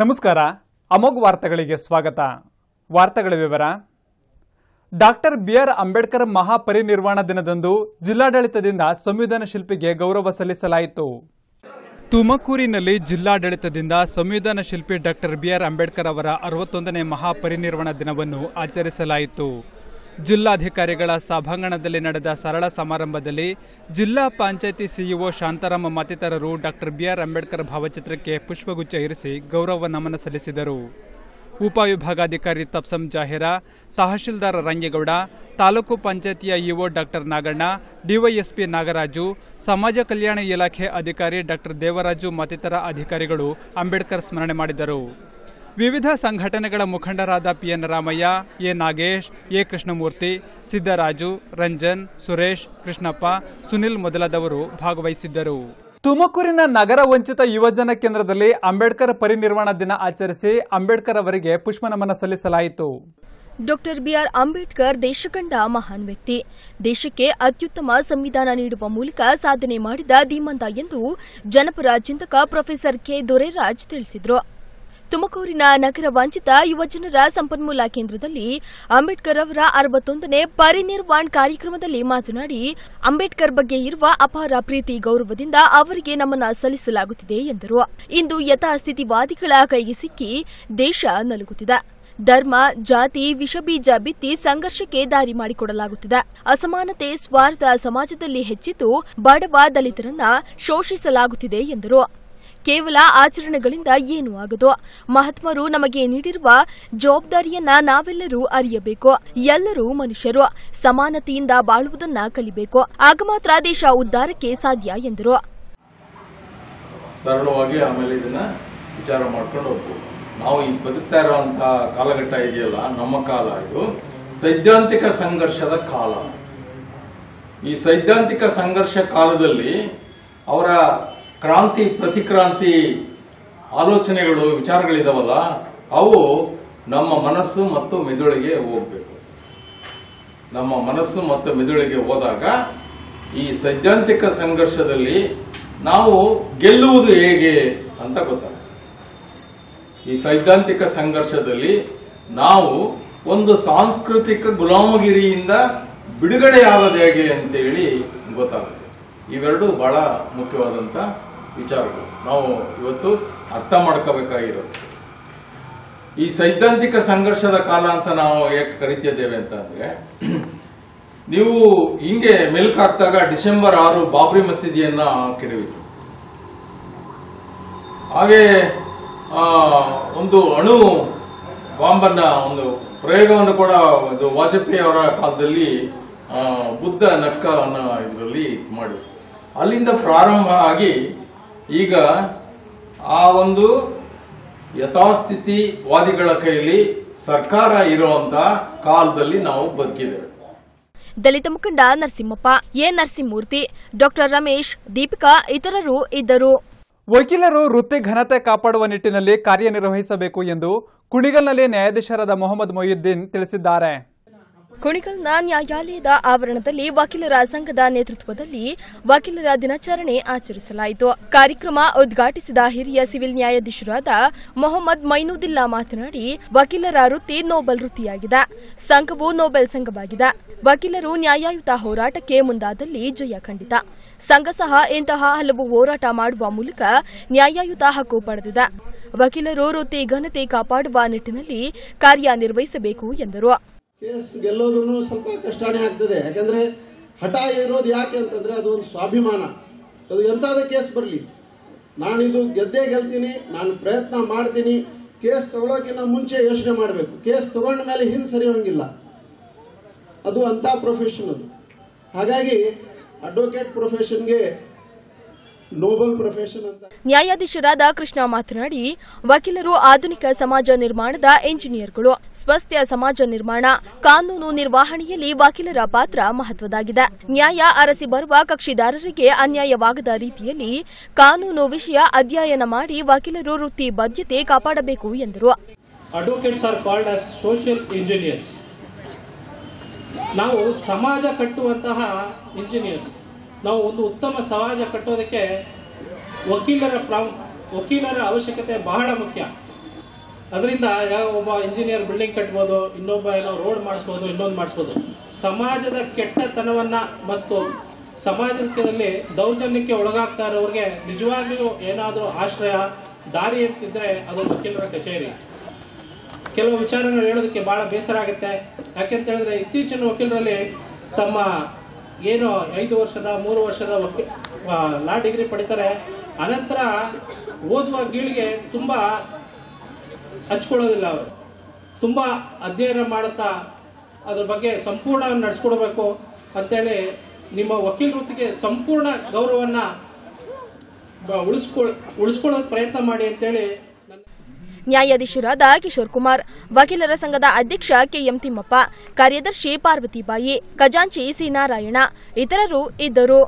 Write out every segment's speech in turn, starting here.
ನಮಸ್ಕಾರ ಅಮೋಘ್ ವಾರ್ತೆಗಳಿಗೆ ಸ್ವಾಗತ ವಾರ್ತೆಗಳ ವಿವರ ಡಾಕ್ಟರ್ ಬಿಆರ್ ಅಂಬೇಡ್ಕರ್ ಮಹಾಪರಿನಿರ್ವಾಣ ದಿನದಂದು ಜಿಲ್ಲಾಡಳಿತದಿಂದ ಸಂವಿಧಾನ ಶಿಲ್ಪಿಗೆ ಗೌರವ ಸಲ್ಲಿಸಲಾಯಿತು ತುಮಕೂರಿನಲ್ಲಿ ಜಿಲ್ಲಾಡಳಿತದಿಂದ ಸಂವಿಧಾನ ಶಿಲ್ಪಿ ಡಾಕ್ಟರ್ ಬಿಆರ್ ಅಂಬೇಡ್ಕರ್ ಅವರ ಅರವತ್ತೊಂದನೇ ಮಹಾಪರಿನಿರ್ವಾಣ ದಿನವನ್ನು ಆಚರಿಸಲಾಯಿತು ಜಿಲ್ಲಾಧಿಕಾರಿಗಳ ಸಭಾಂಗಣದಲ್ಲಿ ನಡೆದ ಸರಳ ಸಮಾರಂಭದಲ್ಲಿ ಜಿಲ್ಲಾ ಪಂಚಾಯಿತಿ ಸಿಇಒ ಶಾಂತಾರಾಮ ಮತ್ತಿತರರು ಡಾಕ್ಟರ್ ಬಿಆರ್ ಅಂಬೇಡ್ಕರ್ ಭಾವಚಿತ್ರಕ್ಕೆ ಪುಷ್ಪಗುಚ್ಛ ಇರಿಸಿ ಗೌರವ ನಮನ ಸಲ್ಲಿಸಿದರು ಉಪವಿಭಾಗಾಧಿಕಾರಿ ತಪ್ಸಂ ಜಾಹಿರ ತಹಶೀಲ್ದಾರ್ ರಂಗೇಗೌಡ ತಾಲೂಕು ಪಂಚಾಯತಿಯ EO doctor Naganna DYSP Nagaraju ಸಮಾಜ ಕಲ್ಯಾಣ ಇಲಾಖೆ ಅಧಿಕಾರಿ ಡಾಕ್ಟರ್ ದೇವರಾಜು ಮತ್ತಿತರ ಅಧಿಕಾರಿಗಳು ಅಂಬೇಡ್ಕರ್ ಸ್ಮರಣೆ ಮಾಡಿದರು ವಿವಿಧ ಸಂಘಟನೆಗಳ ಮುಖಂಡರಾದ PN Ramaiah A Nagesh A Krishnamurthy Siddaraju Ranjan Suresh Krishnappa Sunil ಮೊದಲಾದವರು ಭಾಗವಹಿಸಿದ್ದರು ತುಮಕೂರಿನ ನಗರ ವಂಚಿತ ಯುವಜನ ಕೇಂದ್ರದಲ್ಲಿ ಅಂಬೇಡ್ಕರ್ ಪರಿನಿರ್ವಾಣ ದಿನ ಆಚರಿಸಿ ಅಂಬೇಡ್ಕರ್ ಅವರಿಗೆ ಪುಷ್ಪನಮನ ಸಲ್ಲಿಸಲಾಯಿತು ಡಾಕ್ಟರ್ ಬಿಆರ್ ಅಂಬೇಡ್ಕರ್ ದೇಶಕಂಡ ಮಹಾನ್ ವ್ಯಕ್ತಿ ದೇಶಕ್ಕೆ ಅತ್ಯುತ್ತಮ ಸಂವಿಧಾನ ನೀಡುವ ಮೂಲಕ ಸಾಧನೆ ಮಾಡಿದ ಧೀಮಂತ ಎಂದು ಜನಪರ ಚಿಂತಕ ಪ್ರೊಫೆಸರ್ ಕೆ ದೊರೆರಾಜ್ ತಿಳಿಸಿದರು ತುಮಕೂರಿನ ನಗರ ವಂಚಿತ ಯುವಜನರ ಸಂಪನ್ಮೂಲ ಕೇಂದ್ರದಲ್ಲಿ ಅಂಬೇಡ್ಕರ್ ಅವರ ಅರವತ್ತೊಂದನೇ ಪರಿನಿರ್ವಾಣ್ ಕಾರ್ಯಕ್ರಮದಲ್ಲಿ ಮಾತನಾಡಿ ಅಂಬೇಡ್ಕರ್ ಬಗ್ಗೆ ಇರುವ ಅಪಾರ ಪ್ರೀತಿ ಗೌರವದಿಂದ ಅವರಿಗೆ ನಮನ ಸಲ್ಲಿಸಲಾಗುತ್ತಿದೆ ಎಂದರು ಇಂದು ಯಥಾಸ್ಥಿತಿವಾದಿಗಳ ಕೈಗೆ ಸಿಕ್ಕಿ ದೇಶ ನಲುಗುತ್ತಿದೆ ಧರ್ಮ ಜಾತಿ ವಿಷಬೀಜ ಬಿತ್ತಿ ಸಂಘರ್ಷಕ್ಕೆ ದಾರಿ ಮಾಡಿಕೊಡಲಾಗುತ್ತಿದೆ ಅಸಮಾನತೆ ಸ್ವಾರ್ಥ ಸಮಾಜದಲ್ಲಿ ಹೆಚ್ಚಿದ್ದು ಬಡವ ದಲಿತರನ್ನ ಶೋಷಿಸಲಾಗುತ್ತಿದೆ ಎಂದರು ಕೇವಲ ಆಚರಣೆಗಳಿಂದ ಏನೂ ಆಗದು ಮಹಾತ್ಮರು ನಮಗೆ ನೀಡಿರುವ ಜವಾಬ್ದಾರಿಯನ್ನ ನಾವೆಲ್ಲರೂ ಅರಿಯಬೇಕು ಎಲ್ಲರೂ ಮನುಷ್ಯರು ಸಮಾನತೆಯಿಂದ ಬಾಳುವುದನ್ನ ಕಲಿಬೇಕು ಆಗ ಮಾತ್ರ ದೇಶ ಉದ್ಧಾರಕ್ಕೆ ಸಾಧ್ಯ ಎಂದರು ಸರಳವಾಗಿ ಆಮೇಲೆ ಇದನ್ನ ವಿಚಾರ ಮಾಡ್ಕೊಂಡು ಹೋಗ್ಬೋದು ನಾವು ಈ ಬದುಕ್ತಾ ಇರುವಂತಹ ಕಾಲಘಟ್ಟ ಇದೆಯಲ್ಲ ನಮ್ಮ ಕಾಲ ಇದು ಸೈದ್ಧಾಂತಿಕ ಸಂಘರ್ಷದ ಕಾಲ ಈ ಸೈದ್ಧಾಂತಿಕ ಸಂಘರ್ಷ ಕಾಲದಲ್ಲಿ ಅವರ ಕ್ರಾಂತಿ ಪ್ರತಿಕ್ರಾಂತಿ ಆಲೋಚನೆಗಳು ವಿಚಾರಗಳಿದಾವಲ್ಲ ಅವು ನಮ್ಮ ಮನಸ್ಸು ಮತ್ತು ಮೆದುಳಿಗೆ ಹೋಗ್ಬೇಕು ನಮ್ಮ ಮನಸ್ಸು ಮತ್ತು ಮೆದುಳಿಗೆ ಹೋದಾಗ ಈ ಸೈದ್ಧಾಂತಿಕ ಸಂಘರ್ಷದಲ್ಲಿ ನಾವು ಗೆಲ್ಲುವುದು ಹೇಗೆ ಅಂತ ಗೊತ್ತಾಗುತ್ತೆ ಈ ಸೈದ್ಧಾಂತಿಕ ಸಂಘರ್ಷದಲ್ಲಿ ನಾವು ಒಂದು ಸಾಂಸ್ಕೃತಿಕ ಗುಲಾಮಗಿರಿಯಿಂದ ಬಿಡುಗಡೆಯಾಗೋದು ಹೇಗೆ ಅಂತೇಳಿ ಗೊತ್ತಾಗುತ್ತೆ ಇವೆರಡು ಬಹಳ ಮುಖ್ಯವಾದಂತ ವಿಚಾರಗಳು ನಾವು ಇವತ್ತು ಅರ್ಥ ಮಾಡ್ಕೋಬೇಕಾಗಿರೋದು ಈ ಸೈದ್ಧಾಂತಿಕ ಸಂಘರ್ಷದ ಕಾಲ ಅಂತ ನಾವು ಯಾಕೆ ಕರಿತಿದ್ದೇವೆ ಅಂತ ಅಂದ್ರೆ ನೀವು ಹಿಂಗೆ ಮೆಲ್ಕಾಕ್ದಾಗ ಡಿಸೆಂಬರ್ ಆರು ಬಾಬ್ರಿ ಮಸೀದಿಯನ್ನ ಕೆಡವಿದ್ರು ಹಾಗೆ ಆ, ಒಂದು ಅಣು ಬಾಂಬನ್ನ ಒಂದು ಪ್ರಯೋಗವನ್ನು ಕೂಡ ಇದು ವಾಜಪೇಯಿ ಅವರ ಕಾಲದಲ್ಲಿ ಆ, ಬುದ್ಧ ನಕ್ಕ ಅನ್ನೋ ಇದರಲ್ಲಿ ಮಾಡಿ ಅಲ್ಲಿಂದ ಪ್ರಾರಂಭ ಆಗಿ ಈಗ ಆ ಒಂದು ಯಥಾಸ್ಥಿತಿವಾದಿಗಳ ಕೈಲಿ ಸರ್ಕಾರ ಇರುವಂತ ಕಾಲದಲ್ಲಿ ನಾವು ಬದುಕಿದ್ದೇವೆ ದಲಿತ ಮುಖಂಡ ನರಸಿಂಹಪ್ಪ ಎ ನರಸಿಂಹಮೂರ್ತಿ ಡಾಕ್ಟರ್ ರಮೇಶ್ ದೀಪಿಕಾ ಇತರರು ಇದ್ದರು ವಕೀಲರು ವೃತ್ತಿ ಘನತೆ ಕಾಪಾಡುವ ನಿಟ್ಟಿನಲ್ಲಿ ಕಾರ್ಯನಿರ್ವಹಿಸಬೇಕು ಎಂದು ಕುಣಿಗಲ್ನಲ್ಲಿ ನ್ಯಾಯಾಧೀಶರಾದ ಮೊಹಮ್ಮದ್ ಮೊಹಿಯುದ್ದೀನ್ ತಿಳಿಸಿದ್ದಾರೆ ಕುಣಿಗಲ್ನ ನ್ಯಾಯಾಲಯದ ಆವರಣದಲ್ಲಿ ವಕೀಲರ ಸಂಘದ ನೇತೃತ್ವದಲ್ಲಿ ವಕೀಲರ ದಿನಾಚರಣೆ ಆಚರಿಸಲಾಯಿತು ಕಾರ್ಯಕ್ರಮ ಉದ್ಘಾಟಿಸಿದ ಹಿರಿಯ ಸಿವಿಲ್ ನ್ಯಾಯಾಧೀಶರಾದ ಮೊಹಮ್ಮದ್ ಮೈನೂದಿಲ್ಲಾ ಮಾತನಾಡಿ ವಕೀಲರ ವೃತ್ತಿ ನೋಬಲ್ ವೃತ್ತಿಯಾಗಿದೆ ಸಂಘವು ನೋಬೆಲ್ ಸಂಘವಾಗಿದೆ ವಕೀಲರು ನ್ಯಾಯಯುತ ಹೋರಾಟಕ್ಕೆ ಮುಂದಾದಲ್ಲಿ ಜಯ ಖಂಡಿತ ಸಂಘ ಸಹ ಇಂತಹ ಹಲವು ಹೋರಾಟ ಮಾಡುವ ಮೂಲಕ ನ್ಯಾಯಯುತ ಹಕ್ಕು ಪಡೆದಿದೆ ವಕೀಲರು ವೃತ್ತಿ ಘನತೆ ಕಾಪಾಡುವ ನಿಟ್ಟಿನಲ್ಲಿ ಕಾರ್ಯನಿರ್ವಹಿಸಬೇಕು ಎಂದರು ಕೇಸ್ ಗೆಲ್ಲೋದು ಸ್ವಲ್ಪ ಕಷ್ಟನೇ ಆಗ್ತದೆ ಯಾಕಂದ್ರೆ ಹಠ ಇರೋದು ಯಾಕೆ ಅಂತಂದ್ರೆ ಅದು ಒಂದು ಸ್ವಾಭಿಮಾನ ಅದು ಎಂತಾದ ಕೇಸ್ ಬರಲಿ ನಾನಿದು ಗೆದ್ದೇ ಗೆಲ್ತೀನಿ ನಾನು ಪ್ರಯತ್ನ ಮಾಡ್ತೀನಿ ಕೇಸ್ ತಗೊಳೋಕ್ಕಿಂತ ಮುಂಚೆ ಯೋಚನೆ ಮಾಡಬೇಕು ಕೇಸ್ ತಗೊಂಡ ಮೇಲೆ ಹಿಂದೆ ಸರಿಯೋಂಗಿಲ್ಲ ಅದು ಅಂತ ಪ್ರೊಫೆಷನ್ ಅದು ಹಾಗಾಗಿ ಅಡ್ವೊಕೇಟ್ ಪ್ರೊಫೆಷನ್ಗೆ ನೋಬಲ್ ಪ್ರೊಫೆಷನ್ ಅಂತ ನ್ಯಾಯಾಧೀಶರಾದ ಕೃಷ್ಣ ಮಾತನಾಡಿ ವಕೀಲರು ಆಧುನಿಕ ಸಮಾಜ ನಿರ್ಮಾಣದ ಎಂಜಿನಿಯರ್ಗಳು ಸ್ವಸ್ಥ ಸಮಾಜ ನಿರ್ಮಾಣ ಕಾನೂನು ನಿರ್ವಹಣೆಯಲ್ಲಿ ವಕೀಲರ ಪಾತ್ರ ಮಹತ್ವದಾಗಿದೆ ನ್ಯಾಯ ಅರಸಿ ಬರುವ ಕಕ್ಷಿದಾರರಿಗೆ ಅನ್ಯಾಯವಾಗದ ರೀತಿಯಲ್ಲಿ ಕಾನೂನು ವಿಷಯ ಅಧ್ಯಯನ ಮಾಡಿ ವಕೀಲರು ವೃತ್ತಿ ಬದ್ಧತೆ ಕಾಪಾಡಬೇಕು ಎಂದರು advocates are called as social engineers ನಾವು ಸಮಾಜ ಕಟ್ಟುವಂತಹ ಇಂಜಿನಿಯರ್ಸ್ ನಾವು ಒಂದು ಉತ್ತಮ ಸಮಾಜ ಕಟ್ಟೋದಕ್ಕೆ ವಕೀಲರ ಪ್ರಾಮ್ ವಕೀಲರ ಅವಶ್ಯಕತೆ ಬಹಳ ಮುಖ್ಯ ಅದರಿಂದ ಯಾವ ಒಬ್ಬ ಇಂಜಿನಿಯರ್ ಬಿಲ್ಡಿಂಗ್ ಕಟ್ಬೋದು ಇನ್ನೊಬ್ಬ ಏನೋ ರೋಡ್ ಮಾಡಿಸ್ಬೋದು ಇನ್ನೊಂದು ಮಾಡಿಸ್ಬೋದು ಸಮಾಜದ ಕೆಟ್ಟತನವನ್ನ ಮತ್ತು ಸಮಾಜದಲ್ಲಿ ದೌರ್ಜನ್ಯಕ್ಕೆ ಒಳಗಾಗ್ತಾ ಇರೋರಿಗೆ ನಿಜವಾಗಿಯೂ ಏನಾದರೂ ಆಶ್ರಯ ದಾರಿ ಎತ್ತಿದ್ರೆ ಅದು ವಕೀಲರ ಕಚೇರಿ ಕೆಲವು ವಿಚಾರಗಳು ಹೇಳೋದಕ್ಕೆ ಬಹಳ ಬೇಸರ ಆಗುತ್ತೆ ಯಾಕೆಂತ ಹೇಳಿದ್ರೆ ಇತ್ತೀಚಿನ ವಕೀಲರಲ್ಲಿ ತಮ್ಮ ಏನು ಐದು ವರ್ಷದ ಮೂರು ವರ್ಷದ ವಕೀ ಆ, ಲಾ ಡಿಗ್ರಿ ಪಡಿತಾರೆ ಅನಂತರ ಓದುವ ಗೀಳಿಗೆ ತುಂಬಾ ಹಚ್ಕೊಳ್ಳೋದಿಲ್ಲ ಅವರು ತುಂಬಾ ಅಧ್ಯಯನ ಮಾಡುತ್ತಾ ಅದ್ರ ಬಗ್ಗೆ ಸಂಪೂರ್ಣ ನಡೆಸ್ಕೊಡ್ಬೇಕು ಅಂತೇಳಿ ನಿಮ್ಮ ವಕೀಲ ವೃತ್ತಿಗೆ ಸಂಪೂರ್ಣ ಗೌರವನ್ನ ಬ- ಉಳಿಸ್ಕೊಳ್ ಉಳಿಸ್ಕೊಳ್ಳೋದ್ ಪ್ರಯತ್ನ ಮಾಡಿ ಅಂತೇಳಿ ನನ್ನ ನ್ಯಾಯಾಧೀಶರಾದ ಕಿಶೋರ್ ಕುಮಾರ್ ವಕೀಲರ ಸಂಘದ ಅಧ್ಯಕ್ಷ ಕೆಎಂ ತಿಮ್ಮಪ್ಪ ಕಾರ್ಯದರ್ಶಿ ಪಾರ್ವತಿಬಾಯಿ ಖಜಾಂಚಿ ಸಿ ನಾರಾಯಣ ಇತರರು ಇದ್ದರು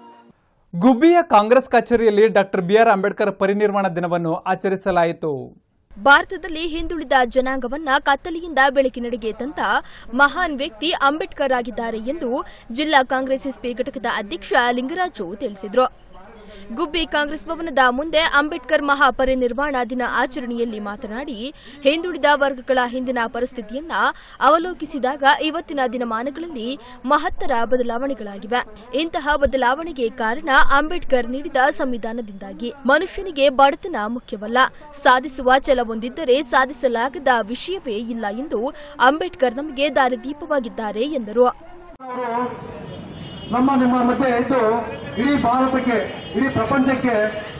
ಗುಬ್ಬಿಯ ಕಾಂಗ್ರೆಸ್ ಕಚೇರಿಯಲ್ಲಿ ಡಾಕ್ಟರ್ ಬಿಆರ್ ಅಂಬೇಡ್ಕರ್ ಪರಿನಿರ್ವಾಣ ದಿನವನ್ನು ಆಚರಿಸಲಾಯಿತು ಭಾರತದಲ್ಲಿ ಹಿಂದುಳಿದ ಜನಾಂಗವನ್ನ ಕತ್ತಲೆಯಿಂದ ಬೆಳಕಿನೆಡೆಗೆ ತಂದ ಮಹಾನ್ ವ್ಯಕ್ತಿ ಅಂಬೇಡ್ಕರ್ ಆಗಿದ್ದಾರೆ ಎಂದು ಜಿಲ್ಲಾ ಕಾಂಗ್ರೆಸ್ ಎಸ್ಪಿ ಘಟಕದ ಅಧ್ಯಕ್ಷ ಲಿಂಗರಾಜು ತಿಳಿಸಿದರು ಗುಬ್ಬಿ ಕಾಂಗ್ರೆಸ್ ಭವನದ ಮುಂದೆ ಅಂಬೇಡ್ಕರ್ ಮಹಾಪರಿನಿರ್ವಾಣ ದಿನ ಆಚರಣೆಯಲ್ಲಿ ಮಾತನಾಡಿ ಹಿಂದುಳಿದ ವರ್ಗಗಳ ಹಿಂದಿನ ಪರಿಸ್ಥಿತಿಯನ್ನ ಅವಲೋಕಿಸಿದಾಗ ಇವತ್ತಿನ ದಿನಮಾನಗಳಲ್ಲಿ ಮಹತ್ತರ ಬದಲಾವಣೆಗಳಾಗಿವೆ ಇಂತಹ ಬದಲಾವಣೆಗೆ ಕಾರಣ ಅಂಬೇಡ್ಕರ್ ನೀಡಿದ ಸಂವಿಧಾನದಿಂದಾಗಿ ಮನುಷ್ಯನಿಗೆ ಬಡತನ ಮುಖ್ಯವಲ್ಲ ಸಾಧಿಸುವ ಛಲವೊಂದಿದ್ದರೆ ಸಾಧಿಸಲಾಗದ ವಿಷಯವೇ ಇಲ್ಲ ಎಂದು ಅಂಬೇಡ್ಕರ್ ನಮಗೆ ದಾರಿದೀಪವಾಗಿದ್ದಾರೆ ಎಂದರು ಅವರು ನಮ್ಮ ನಿಮ್ಮ ಮಧ್ಯೆ ಇದ್ದು ಇಡೀ ಭಾರತಕ್ಕೆ ಇಡೀ ಪ್ರಪಂಚಕ್ಕೆ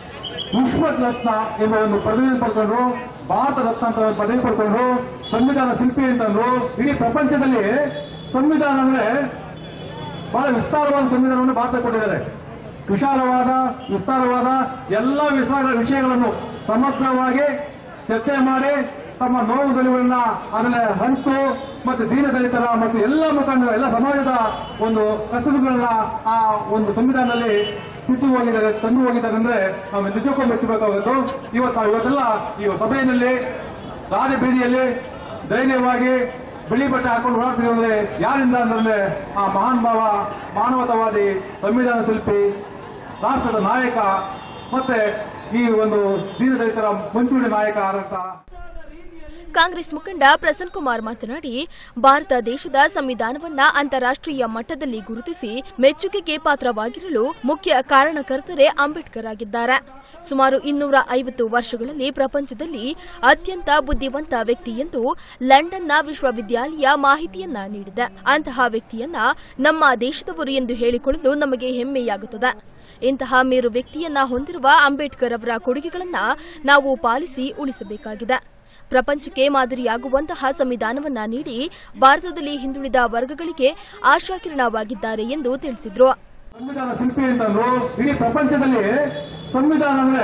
ವಿಶ್ವದ ರತ್ನ ಎಂಬ ಒಂದು ಪದವಿ ಪಡ್ಕೊಂಡ್ರು ಭಾರತ ರತ್ನ ಅಂತ ಒಂದು ಪದವಿ ಪಡ್ಕೊಂಡ್ರು ಸಂವಿಧಾನ ಶಿಲ್ಪಿ ಅಂತಂದ್ರು ಇಡೀ ಪ್ರಪಂಚದಲ್ಲಿ ಸಂವಿಧಾನ ಅಂದ್ರೆ ಬಹಳ ವಿಸ್ತಾರವಾದ ಸಂವಿಧಾನವನ್ನು ಭಾರತ ಕೊಟ್ಟಿದ್ದಾರೆ ವಿಶಾಲವಾದ ವಿಸ್ತಾರವಾದ ಎಲ್ಲ ವಿಸ್ತಾರ ವಿಷಯಗಳನ್ನು ಸಮಗ್ರವಾಗಿ ಚರ್ಚೆ ಮಾಡಿ ತಮ್ಮ ನೋವು ಗೆಲುವನ್ನ ಅದನ್ನ ಹಂಚು ಮತ್ತು ದೀನದಲಿತರ ಮತ್ತು ಎಲ್ಲ ಮುಖಂಡರ ಎಲ್ಲ ಸಮಾಜದ ಒಂದು ಕಸಬುಗಳನ್ನ ಆ ಒಂದು ಸಂವಿಧಾನದಲ್ಲಿ ಸಿದ್ದು ಹೋಗಿದ್ದಾರೆ ತಂದು ಹೋಗಿದ್ದಾರೆ ಅಂದ್ರೆ ನಾವು ನಿಜಕ್ಕೂ ಮೆಚ್ಚಬೇಕಾಗುತ್ತೆ ಇವತ್ತು ಇವತ್ತೆಲ್ಲ ಈ ಸಭೆಯಲ್ಲಿ ರಾಜಬೀದಿಯಲ್ಲಿ ಧೈರ್ಯವಾಗಿ ಬಿಳಿ ಬಟ್ಟೆ ಹಾಕೊಂಡು ಓಡಾಡ್ತೀವಿ ಅಂದ್ರೆ ಯಾರಿಂದ ಅಂದ್ರೆ ಆ ಮಹಾನ್ ಭಾವ ಮಾನವತಾವಾದಿ ಸಂವಿಧಾನ ಶಿಲ್ಪಿ ರಾಷ್ಟ್ರದ ನಾಯಕ ಮತ್ತೆ ಈ ಒಂದು ದೀನದಲಿತರ ಮುಂಚೂಣಿ ನಾಯಕ ಆದಂತ ಕಾಂಗ್ರೆಸ್ ಮುಖಂಡ ಪ್ರಸನ್ನ ಕುಮಾರ್ ಮಾತನಾಡಿ ಭಾರತ ದೇಶದ ಸಂವಿಧಾನವನ್ನ ಅಂತಾರಾಷ್ಟ್ರೀಯ ಮಟ್ಟದಲ್ಲಿ ಗುರುತಿಸಿ ಮೆಚ್ಚುಗೆಗೆ ಪಾತ್ರವಾಗಿರಲು ಮುಖ್ಯ ಕಾರಣಕರ್ತರೇ ಅಂಬೇಡ್ಕರ್ ಆಗಿದ್ದಾರೆ ಸುಮಾರು ಇನ್ನೂರ ಐವತ್ತು ವರ್ಷಗಳಲ್ಲಿ ಪ್ರಪಂಚದಲ್ಲಿ ಅತ್ಯಂತ ಬುದ್ಧಿವಂತ ವ್ಯಕ್ತಿ ಎಂದು ಲಂಡನ್ನ ವಿಶ್ವವಿದ್ಯಾಲಯ ಮಾಹಿತಿಯನ್ನ ನೀಡಿದೆ ಅಂತಹ ವ್ಯಕ್ತಿಯನ್ನ ನಮ್ಮ ದೇಶದವರು ಎಂದು ಹೇಳಿಕೊಳ್ಳಲು ನಮಗೆ ಹೆಮ್ಮೆಯಾಗುತ್ತದೆ ಇಂತಹ ಮೇರು ವ್ಯಕ್ತಿಯನ್ನ ಹೊಂದಿರುವ ಅಂಬೇಡ್ಕರ್ ಅವರ ಕೊಡುಗೆಗಳನ್ನ ನಾವು ಪಾಲಿಸಿ ಉಳಿಸಬೇಕಾಗಿದೆ ಪ್ರಪಂಚಕ್ಕೆ ಮಾದರಿಯಾಗುವಂತಹ ಸಂವಿಧಾನವನ್ನ ನೀಡಿ ಭಾರತದಲ್ಲಿ ಹಿಂದುಳಿದ ವರ್ಗಗಳಿಗೆ ಆಶಾಕಿರಣವಾಗಿದ್ದಾರೆ ಎಂದು ತಿಳಿಸಿದರು ಸಂವಿಧಾನ ಶಿಲ್ಪಿ ಅಂತಂದ್ರು ಇಡೀ ಪ್ರಪಂಚದಲ್ಲಿ ಸಂವಿಧಾನ ಅಂದ್ರೆ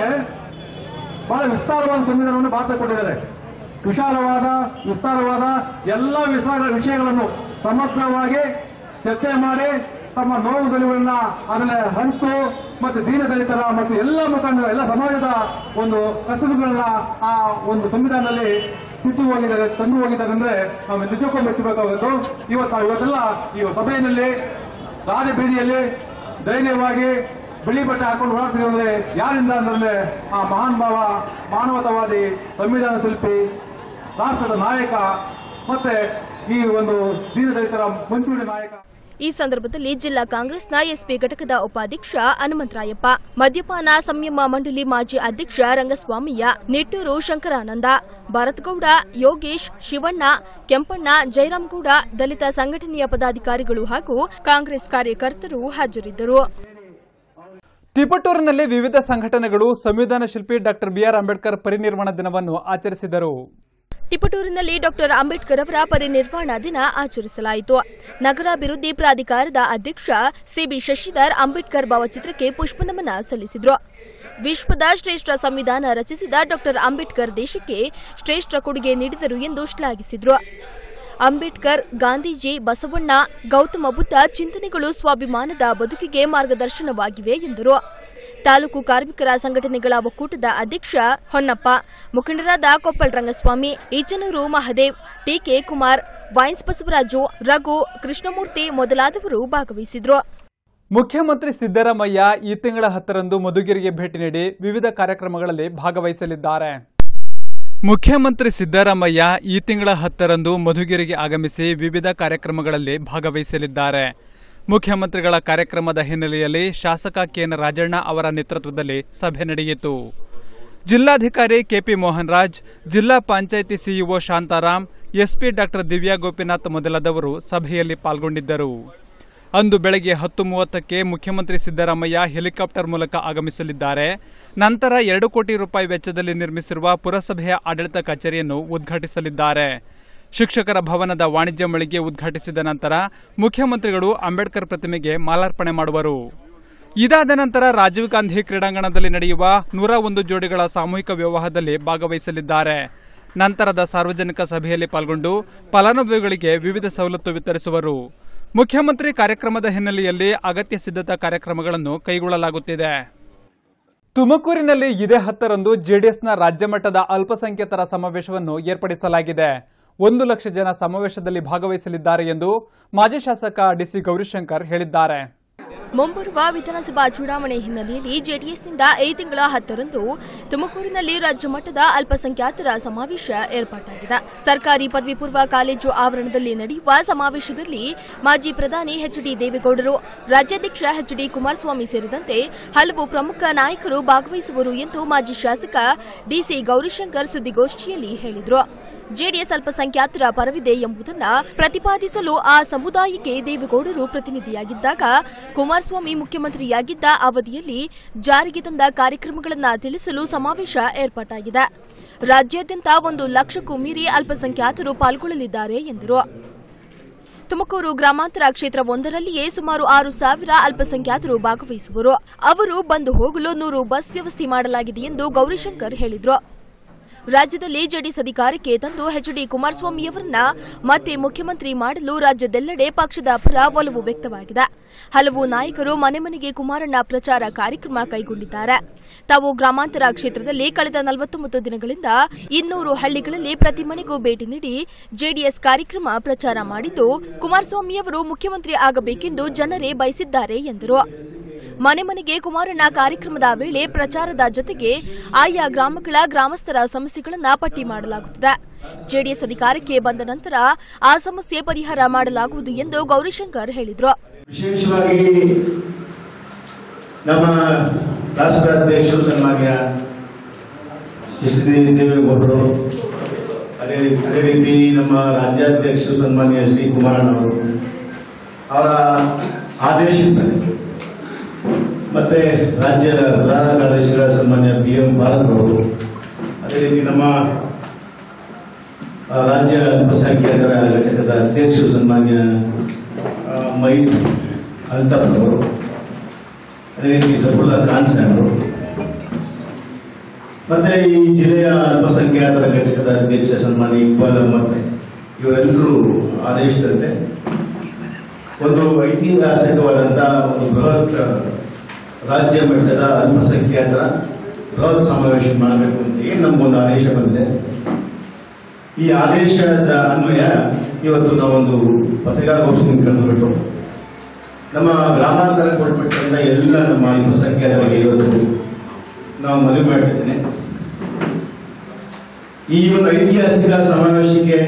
ಬಹಳ ವಿಸ್ತಾರವಾದ ಸಂವಿಧಾನವನ್ನು ಭಾರತ ಕೊಟ್ಟಿದ್ದಾರೆ ವಿಶಾಲವಾದ ವಿಸ್ತಾರವಾದ ಎಲ್ಲ ವಿಸ್ತಾರ ವಿಷಯಗಳನ್ನು ಸಮಗ್ರವಾಗಿ ಚರ್ಚೆ ಮಾಡಿ ತಮ್ಮ ನೋವು ಗೆಲುವನ್ನ ಅದನ್ನ ಹಂಚು ಮತ್ತು ದೀನದಲಿತರ ಮತ್ತು ಎಲ್ಲ ಮುಖಂಡರ ಎಲ್ಲ ಸಮಾಜದ ಒಂದು ಕಸಬುಗಳನ್ನ ಆ ಒಂದು ಸಂವಿಧಾನದಲ್ಲಿ ಸಿದ್ದು ಹೋಗಿದ್ದಾರೆ ತಂದು ಹೋಗಿದ್ದಾರೆ ಅಂದ್ರೆ ನಾವು ನಿಜಕ್ಕೂ ಮೆಚ್ಚಬೇಕಾಗುತ್ತೆ ಇವತ್ತು ಇವತ್ತೆಲ್ಲ ಈ ಸಭೆಯಲ್ಲಿ ರಾಜಬೀದಿಯಲ್ಲಿ ಧೈರ್ಯವಾಗಿ ಬಿಳಿ ಬಟ್ಟೆ ಹಾಕೊಂಡು ಓಡಾಡ್ತೀವಿ ಅಂದ್ರೆ ಯಾರಿಂದ ಅಂದ್ರೆ ಆ ಮಹಾನ್ ಭಾವ ಮಾನವತಾವಾದಿ ಸಂವಿಧಾನ ಶಿಲ್ಪಿ ರಾಷ್ಟ್ರದ ನಾಯಕ ಮತ್ತೆ ಈ ಒಂದು ದೀನದಲಿತರ ಮುಂಚೂಣಿ ನಾಯಕ ಈ ಸಂದರ್ಭದಲ್ಲಿ ಜಿಲ್ಲಾ ಕಾಂಗ್ರೆಸ್ನ ಎಸ್ಪಿ ಘಟಕದ ಉಪಾಧ್ಯಕ್ಷ ಹನುಮಂತರಾಯಪ್ಪ ಮದ್ಯಪಾನ ಸಂಯಮ ಮಂಡಳಿ ಮಾಜಿ ಅಧ್ಯಕ್ಷ ರಂಗಸ್ವಾಮಯ್ಯ ನಿಟ್ಟೂರು ಶಂಕರಾನಂದ ಭರತ್ಗೌಡ ಯೋಗೇಶ್ ಶಿವಣ್ಣ ಕೆಂಪಣ್ಣ ಜಯರಾಮ್ಗೌಡ ದಲಿತ ಸಂಘಟನೆಯ ಪದಾಧಿಕಾರಿಗಳು ಹಾಗೂ ಕಾಂಗ್ರೆಸ್ ಕಾರ್ಯಕರ್ತರು ಹಾಜರಿದ್ದರು ತಿಪಟೂರಿನಲ್ಲಿ ವಿವಿಧ ಸಂಘಟನೆಗಳು ಸಂವಿಧಾನ ಶಿಲ್ಪಿ ಡಾಕ್ಟರ್ ಬಿಆರ್ ಅಂಬೇಡ್ಕರ್ ಪರಿನಿರ್ವಾಣ ದಿನವನ್ನು ಆಚರಿಸಿದರು ಟಿಪಟೂರಿನಲ್ಲಿ ಡಾಕ್ಟರ್ ಅಂಬೇಡ್ಕರ್ ಅವರ ಪರಿನಿರ್ವಾಣ ದಿನ ಆಚರಿಸಲಾಯಿತು ನಗರಾಭಿವೃದ್ಧಿ ಪ್ರಾಧಿಕಾರದ ಅಧ್ಯಕ್ಷ ಸಿಬಿ ಶಶಿಧರ್ ಅಂಬೇಡ್ಕರ್ ಭಾವಚಿತ್ರಕ್ಕೆ ಪುಷ್ಪನಮನ ಸಲ್ಲಿಸಿದರು ವಿಶ್ವದ ಶ್ರೇಷ್ಠ ಸಂವಿಧಾನ ರಚಿಸಿದ ಡಾಕ್ಟರ್ ಅಂಬೇಡ್ಕರ್ ದೇಶಕ್ಕೆ ಶ್ರೇಷ್ಠ ಕೊಡುಗೆ ನೀಡಿದರು ಎಂದು ಶ್ಲಾಘಿಸಿದರು ಅಂಬೇಡ್ಕರ್ ಗಾಂಧೀಜಿ ಬಸವಣ್ಣ ಗೌತಮ ಬುದ್ಧ ಚಿಂತನೆಗಳು ಸ್ವಾಭಿಮಾನದ ಬದುಕಿಗೆ ಮಾರ್ಗದರ್ಶನವಾಗಿವೆ ಎಂದರು ತಾಲೂಕು ಕಾರ್ಮಿಕರ ಸಂಘಟನೆಗಳ ಒಕ್ಕೂಟದ ಅಧ್ಯಕ್ಷ ಹೊನ್ನಪ್ಪ ಮುಖಂಡರಾದ ಕೊಪ್ಪಳ ರಂಗಸ್ವಾಮಿ ಈಚನೂರು ಮಹದೇವ್ ಟಿಕೆ ಕುಮಾರ್ ವೈನ್ಸ್ ಬಸವರಾಜು ರಘು ಕೃಷ್ಣಮೂರ್ತಿ ಮೊದಲಾದವರು ಭಾಗವಹಿಸಿದ್ರು ಮುಖ್ಯಮಂತ್ರಿ ಸಿದ್ದರಾಮಯ್ಯ ಈ ತಿಂಗಳ ಹತ್ತರಂದು ಮಧುಗಿರಿಗೆ ಭೇಟಿ ನೀಡಿ ವಿವಿಧ ಕಾರ್ಯಕ್ರಮಗಳಲ್ಲಿ ಭಾಗವಹಿಸಲಿದ್ದಾರೆ ಮುಖ್ಯಮಂತ್ರಿ ಸಿದ್ದರಾಮಯ್ಯ ಈ ತಿಂಗಳ ಹತ್ತರಂದು ಮಧುಗಿರಿಗೆ ಆಗಮಿಸಿ ವಿವಿಧ ಕಾರ್ಯಕ್ರಮಗಳಲ್ಲಿ ಭಾಗವಹಿಸಲಿದ್ದಾರೆ ಮುಖ್ಯಮಂತ್ರಿಗಳ ಕಾರ್ಯಕ್ರಮದ ಹಿನ್ನೆಲೆಯಲ್ಲಿ ಶಾಸಕ ಕೆಎನ್ ರಾಜಣ್ಣ ಅವರ ನೇತೃತ್ವದಲ್ಲಿ ಸಭೆ ನಡೆಯಿತು ಜಿಲ್ಲಾಧಿಕಾರಿ ಕೆಪಿ ಮೋಹನ್ ರಾಜ್ ಜಿಲ್ಲಾ panchayat CEO Shantaram SP doctor Divya Gopinath ಮೊದಲಾದವರು ಸಭೆಯಲ್ಲಿ ಪಾಲ್ಗೊಂಡಿದ್ದರು ಅಂದು ಬೆಳಗ್ಗೆ ಹತ್ತು ಮೂವತ್ತಕ್ಕೆ ಮುಖ್ಯಮಂತ್ರಿ ಸಿದ್ದರಾಮಯ್ಯ ಹೆಲಿಕಾಪ್ಟರ್ ಮೂಲಕ ಆಗಮಿಸಲಿದ್ದಾರೆ ನಂತರ ಎರಡು ಕೋಟಿ ರೂಪಾಯಿ ವೆಚ್ಚದಲ್ಲಿ ನಿರ್ಮಿಸಿರುವ ಪುರಸಭೆಯ ಆಡಳಿತ ಕಚೇರಿಯನ್ನು ಉದ್ಘಾಟಿಸಲಿದ್ದಾರೆ ಶಿಕ್ಷಕರ ಭವನದ ವಾಣಿಜ್ಯ ಮಳಿಗೆ ಉದ್ಘಾಟಿಸಿದ ನಂತರ ಮುಖ್ಯಮಂತ್ರಿಗಳು ಅಂಬೇಡ್ಕರ್ ಪ್ರತಿಮೆಗೆ ಮಾಲಾರ್ಪಣೆ ಮಾಡುವರು ಇದಾದ ನಂತರ ರಾಜೀವ್ ಗಾಂಧಿ ಕ್ರೀಡಾಂಗಣದಲ್ಲಿ ನಡೆಯುವ ನೂರ ಒಂದು ಜೋಡಿಗಳ ಸಾಮೂಹಿಕ ವಿವಾಹದಲ್ಲಿ ಭಾಗವಹಿಸಲಿದ್ದಾರೆ ನಂತರದ ಸಾರ್ವಜನಿಕ ಸಭೆಯಲ್ಲಿ ಪಾಲ್ಗೊಂಡು ಫಲಾನುಭವಿಗಳಿಗೆ ವಿವಿಧ ಸವಲತ್ತು ವಿತರಿಸುವರು ಮುಖ್ಯಮಂತ್ರಿ ಕಾರ್ಯಕ್ರಮದ ಹಿನ್ನೆಲೆಯಲ್ಲಿ ಅಗತ್ಯ ಸಿದ್ಧತಾ ಕಾರ್ಯಕ್ರಮಗಳನ್ನು ಕೈಗೊಳ್ಳಲಾಗುತ್ತಿದೆ ತುಮಕೂರಿನಲ್ಲಿ ಇದೇ ಹತ್ತರಂದು ಜೆಡಿಎಸ್ನ ರಾಜ್ಯ ಮಟ್ಟದ ಅಲ್ಪಸಂಖ್ಯಾತರ ಸಮಾವೇಶವನ್ನು ಏರ್ಪಡಿಸಲಾಗಿದೆ ಒಂದು ಲಕ್ಷ ಜನ ಸಮಾವೇಶದಲ್ಲಿ ಭಾಗವಹಿಸಲಿದ್ದಾರೆ ಎಂದು ಮಾಜಿ ಶಾಸಕ ಡಿಸಿ ಗೌರಿಶಂಕರ್ ಹೇಳಿದ್ದಾರೆ ಮುಂಬರುವ ವಿಧಾನಸಭಾ ಚುನಾವಣೆ ಹಿನ್ನೆಲೆಯಲ್ಲಿ ಜೆಡಿಎಸ್ನಿಂದ ಈ ತಿಂಗಳ ಹತ್ತರಂದು ತುಮಕೂರಿನಲ್ಲಿ ರಾಜ್ಯ ಮಟ್ಟದ ಅಲ್ಪಸಂಖ್ಯಾತರ ಸಮಾವೇಶ ಏರ್ಪಾಟಾಗಿದೆ ಸರ್ಕಾರಿ ಪದವಿ ಪೂರ್ವ ಕಾಲೇಜು ಆವರಣದಲ್ಲಿ ನಡೆಯುವ ಸಮಾವೇಶದಲ್ಲಿ ಮಾಜಿ ಪ್ರಧಾನಿ ಎಚ್ ಡಿ ದೇವೇಗೌಡರು ರಾಜ್ಯಾಧ್ಯಕ್ಷ ಎಚ್ ಡಿ ಕುಮಾರಸ್ವಾಮಿ ಸೇರಿದಂತೆ ಹಲವು ಪ್ರಮುಖ ನಾಯಕರು ಭಾಗವಹಿಸುವರು ಎಂದು ಮಾಜಿ ಶಾಸಕ ಡಿಸಿ ಗೌರಿಶಂಕರ್ ಸುದ್ದಿಗೋಷ್ಠಿಯಲ್ಲಿ ಹೇಳಿದರು ಜೆಡಿಎಸ್ ಅಲ್ಪಸಂಖ್ಯಾತರ ಪರವಿದೆ ಎಂಬುದನ್ನು ಪ್ರತಿಪಾದಿಸಲು ಆ ಸಮುದಾಯಕ್ಕೆ ದೇವೇಗೌಡರು ಪ್ರತಿನಿಧಿಯಾಗಿದ್ದಾಗ ಕುಮಾರಸ್ವಾಮಿ ಮುಖ್ಯಮಂತ್ರಿಯಾಗಿದ್ದ ಅವಧಿಯಲ್ಲಿ ಜಾರಿಗೆ ತಂದ ಕಾರ್ಯಕ್ರಮಗಳನ್ನು ತಿಳಿಸಲು ಸಮಾವೇಶ ಏರ್ಪಾಟಾಗಿದೆ ರಾಜ್ಯಾದ್ಯಂತ ಒಂದು ಲಕ್ಷಕ್ಕೂ ಮೀರಿ ಅಲ್ಪಸಂಖ್ಯಾತರು ಪಾಲ್ಗೊಳ್ಳಲಿದ್ದಾರೆ ಎಂದರು ತುಮಕೂರು ಗ್ರಾಮಾಂತರ ಕ್ಷೇತ್ರ ಒಂದರಲ್ಲಿಯೇ ಸುಮಾರು ಆರು ಸಾವಿರ ಅಲ್ಪಸಂಖ್ಯಾತರು ಭಾಗವಹಿಸುವರು ಅವರು ಬಂದು ಹೋಗಲು ನೂರು ಬಸ್ ವ್ಯವಸ್ಥೆ ಮಾಡಲಾಗಿದೆ ಎಂದು ಗೌರಿಶಂಕರ್ ಹೇಳಿದರು ರಾಜ್ಯದಲ್ಲಿ ಜೆಡಿಎಸ್ ಅಧಿಕಾರಕ್ಕೆ ತಂದು ಎಚ್ ಡಿ ಕುಮಾರಸ್ವಾಮಿಯವರನ್ನ ಮತ್ತೆ ಮುಖ್ಯಮಂತ್ರಿ ಮಾಡಲು ರಾಜ್ಯದೆಲ್ಲೆಡೆ ಪಕ್ಷದ ಪರ ಒಲವು ವ್ಯಕ್ತವಾಗಿದೆ ಹಲವು ನಾಯಕರು ಮನೆ ಮನೆಗೆ ಕುಮಾರಣ್ಣ ಪ್ರಚಾರ ಕಾರ್ಯಕ್ರಮ ಕೈಗೊಂಡಿದ್ದಾರೆ ತಾವು ಗ್ರಾಮಾಂತರ ಕ್ಷೇತ್ರದಲ್ಲಿ ಕಳೆದ ನಲವತ್ತೊಂಬತ್ತು ದಿನಗಳಿಂದ ಇನ್ನೂರು ಹಳ್ಳಿಗಳಲ್ಲಿ ಪ್ರತಿ ಮನೆಗೂ ಭೇಟಿ ನೀಡಿ ಜೆಡಿಎಸ್ ಕಾರ್ಯಕ್ರಮ ಪ್ರಚಾರ ಮಾಡಿದ್ದು ಕುಮಾರಸ್ವಾಮಿಯವರು ಮುಖ್ಯಮಂತ್ರಿ ಆಗಬೇಕೆಂದು ಜನರೇ ಬಯಸಿದ್ದಾರೆ ಎಂದರು ಮನೆ ಮನೆಗೆ ಕುಮಾರಣ್ಣ ಕಾರ್ಯಕ್ರಮದ ವೇಳೆ ಪ್ರಚಾರದ ಜೊತೆಗೆ ಆಯಾ ಗ್ರಾಮಗಳ ಗ್ರಾಮಸ್ಥರ ಸಮಸ್ಯೆಗಳನ್ನು ಪಟ್ಟಿ ಮಾಡಲಾಗುತ್ತದೆ ಜೆಡಿಎಸ್ ಅಧಿಕಾರಕ್ಕೆ ಬಂದ ನಂತರ ಆ ಸಮಸ್ಯೆ ಪರಿಹಾರ ಮಾಡಲಾಗುವುದು ಎಂದು ಗೌರಿಶಂಕರ್ ಹೇಳಿದರು ವಿಶೇಷವಾಗಿ ನಮ್ಮ ರಾಷ್ಟ್ರ ಅಧ್ಯಕ್ಷರು ಸನ್ಮಾನ್ಯ ಎಸ್ ಡಿ ದೇವೇಗೌಡರು ಅದೇ ರೀತಿ ಅದೇ ರೀತಿ ನಮ್ಮ ರಾಜ್ಯಾಧ್ಯಕ್ಷರು ಸನ್ಮಾನ್ಯ ಎಸ್ ಡಿ ಕುಮಾರಣ್ಣವರು ಅವರ ಆದೇಶದ ಮತ್ತೆ ರಾಜ್ಯ ಪ್ರಧಾನ ಕಾರ್ಯದರ್ಶಿಗಳ ಸನ್ಮಾನ್ಯ ಬಿ ಎಂ ಭಾರತ್ ಅವರು ಅದೇ ರೀತಿ ನಮ್ಮ ಆ, ರಾಜ್ಯ ಅಲ್ಪಸಂಖ್ಯಾತರ ಘಟಕದ ಅಧ್ಯಕ್ಷರು ಸನ್ಮಾನ್ಯ ಆ, ಮೈ ಅಲ್ತಪ್ಪನವರು ಅದೇ ರೀತಿ ಸಫುಲ್ಲಾ ಖಾನ್ ಸಾಹೇಬರು ಮತ್ತೆ ಈ ಜಿಲ್ಲೆಯ ಅಲ್ಪಸಂಖ್ಯಾತರ ಘಟಕದ ಅಧ್ಯಕ್ಷ ಸನ್ಮಾನ್ಯ ಇಕ್ಬಾಲ್ ಅಹಮದ್ ಇವರೆಲ್ಲರೂ ಆದೇಶದಂತೆ ಒಂದು ಐತಿಹಾಸಿಕವಾದಂತಹ ಒಂದು ಬೃಹತ್ ರಾಜ್ಯ ಮಟ್ಟದ ಅಲ್ಪಸಂಖ್ಯಾತರ ಬೃಹತ್ ಸಮಾವೇಶ ಮಾಡಬೇಕು ಅಂತ ಏನು ನಮಗೊಂದು ಆದೇಶ ಬಂದಿದೆ ಈ ಆದೇಶದ ಅನ್ವಯ ಇವತ್ತು ನಾವೊಂದು ಪತ್ರಿಕಾಗೋಷ್ಠಿ ಕರೆದುಬಿಟ್ಟು ನಮ್ಮ ಗ್ರಾಮಾಂತರ ಕೊಟ್ಬಿಟ್ಟಂತ ಎಲ್ಲ ನಮ್ಮ ಅಲ್ಪಸಂಖ್ಯಾತರಿಗೆ ಇವತ್ತು ನಾವು ಮನವಿ ಮಾಡಿದ್ದೇನೆ ಈ ಒಂದು ಐತಿಹಾಸಿಕ ಸಮಾವೇಶಕ್ಕೆ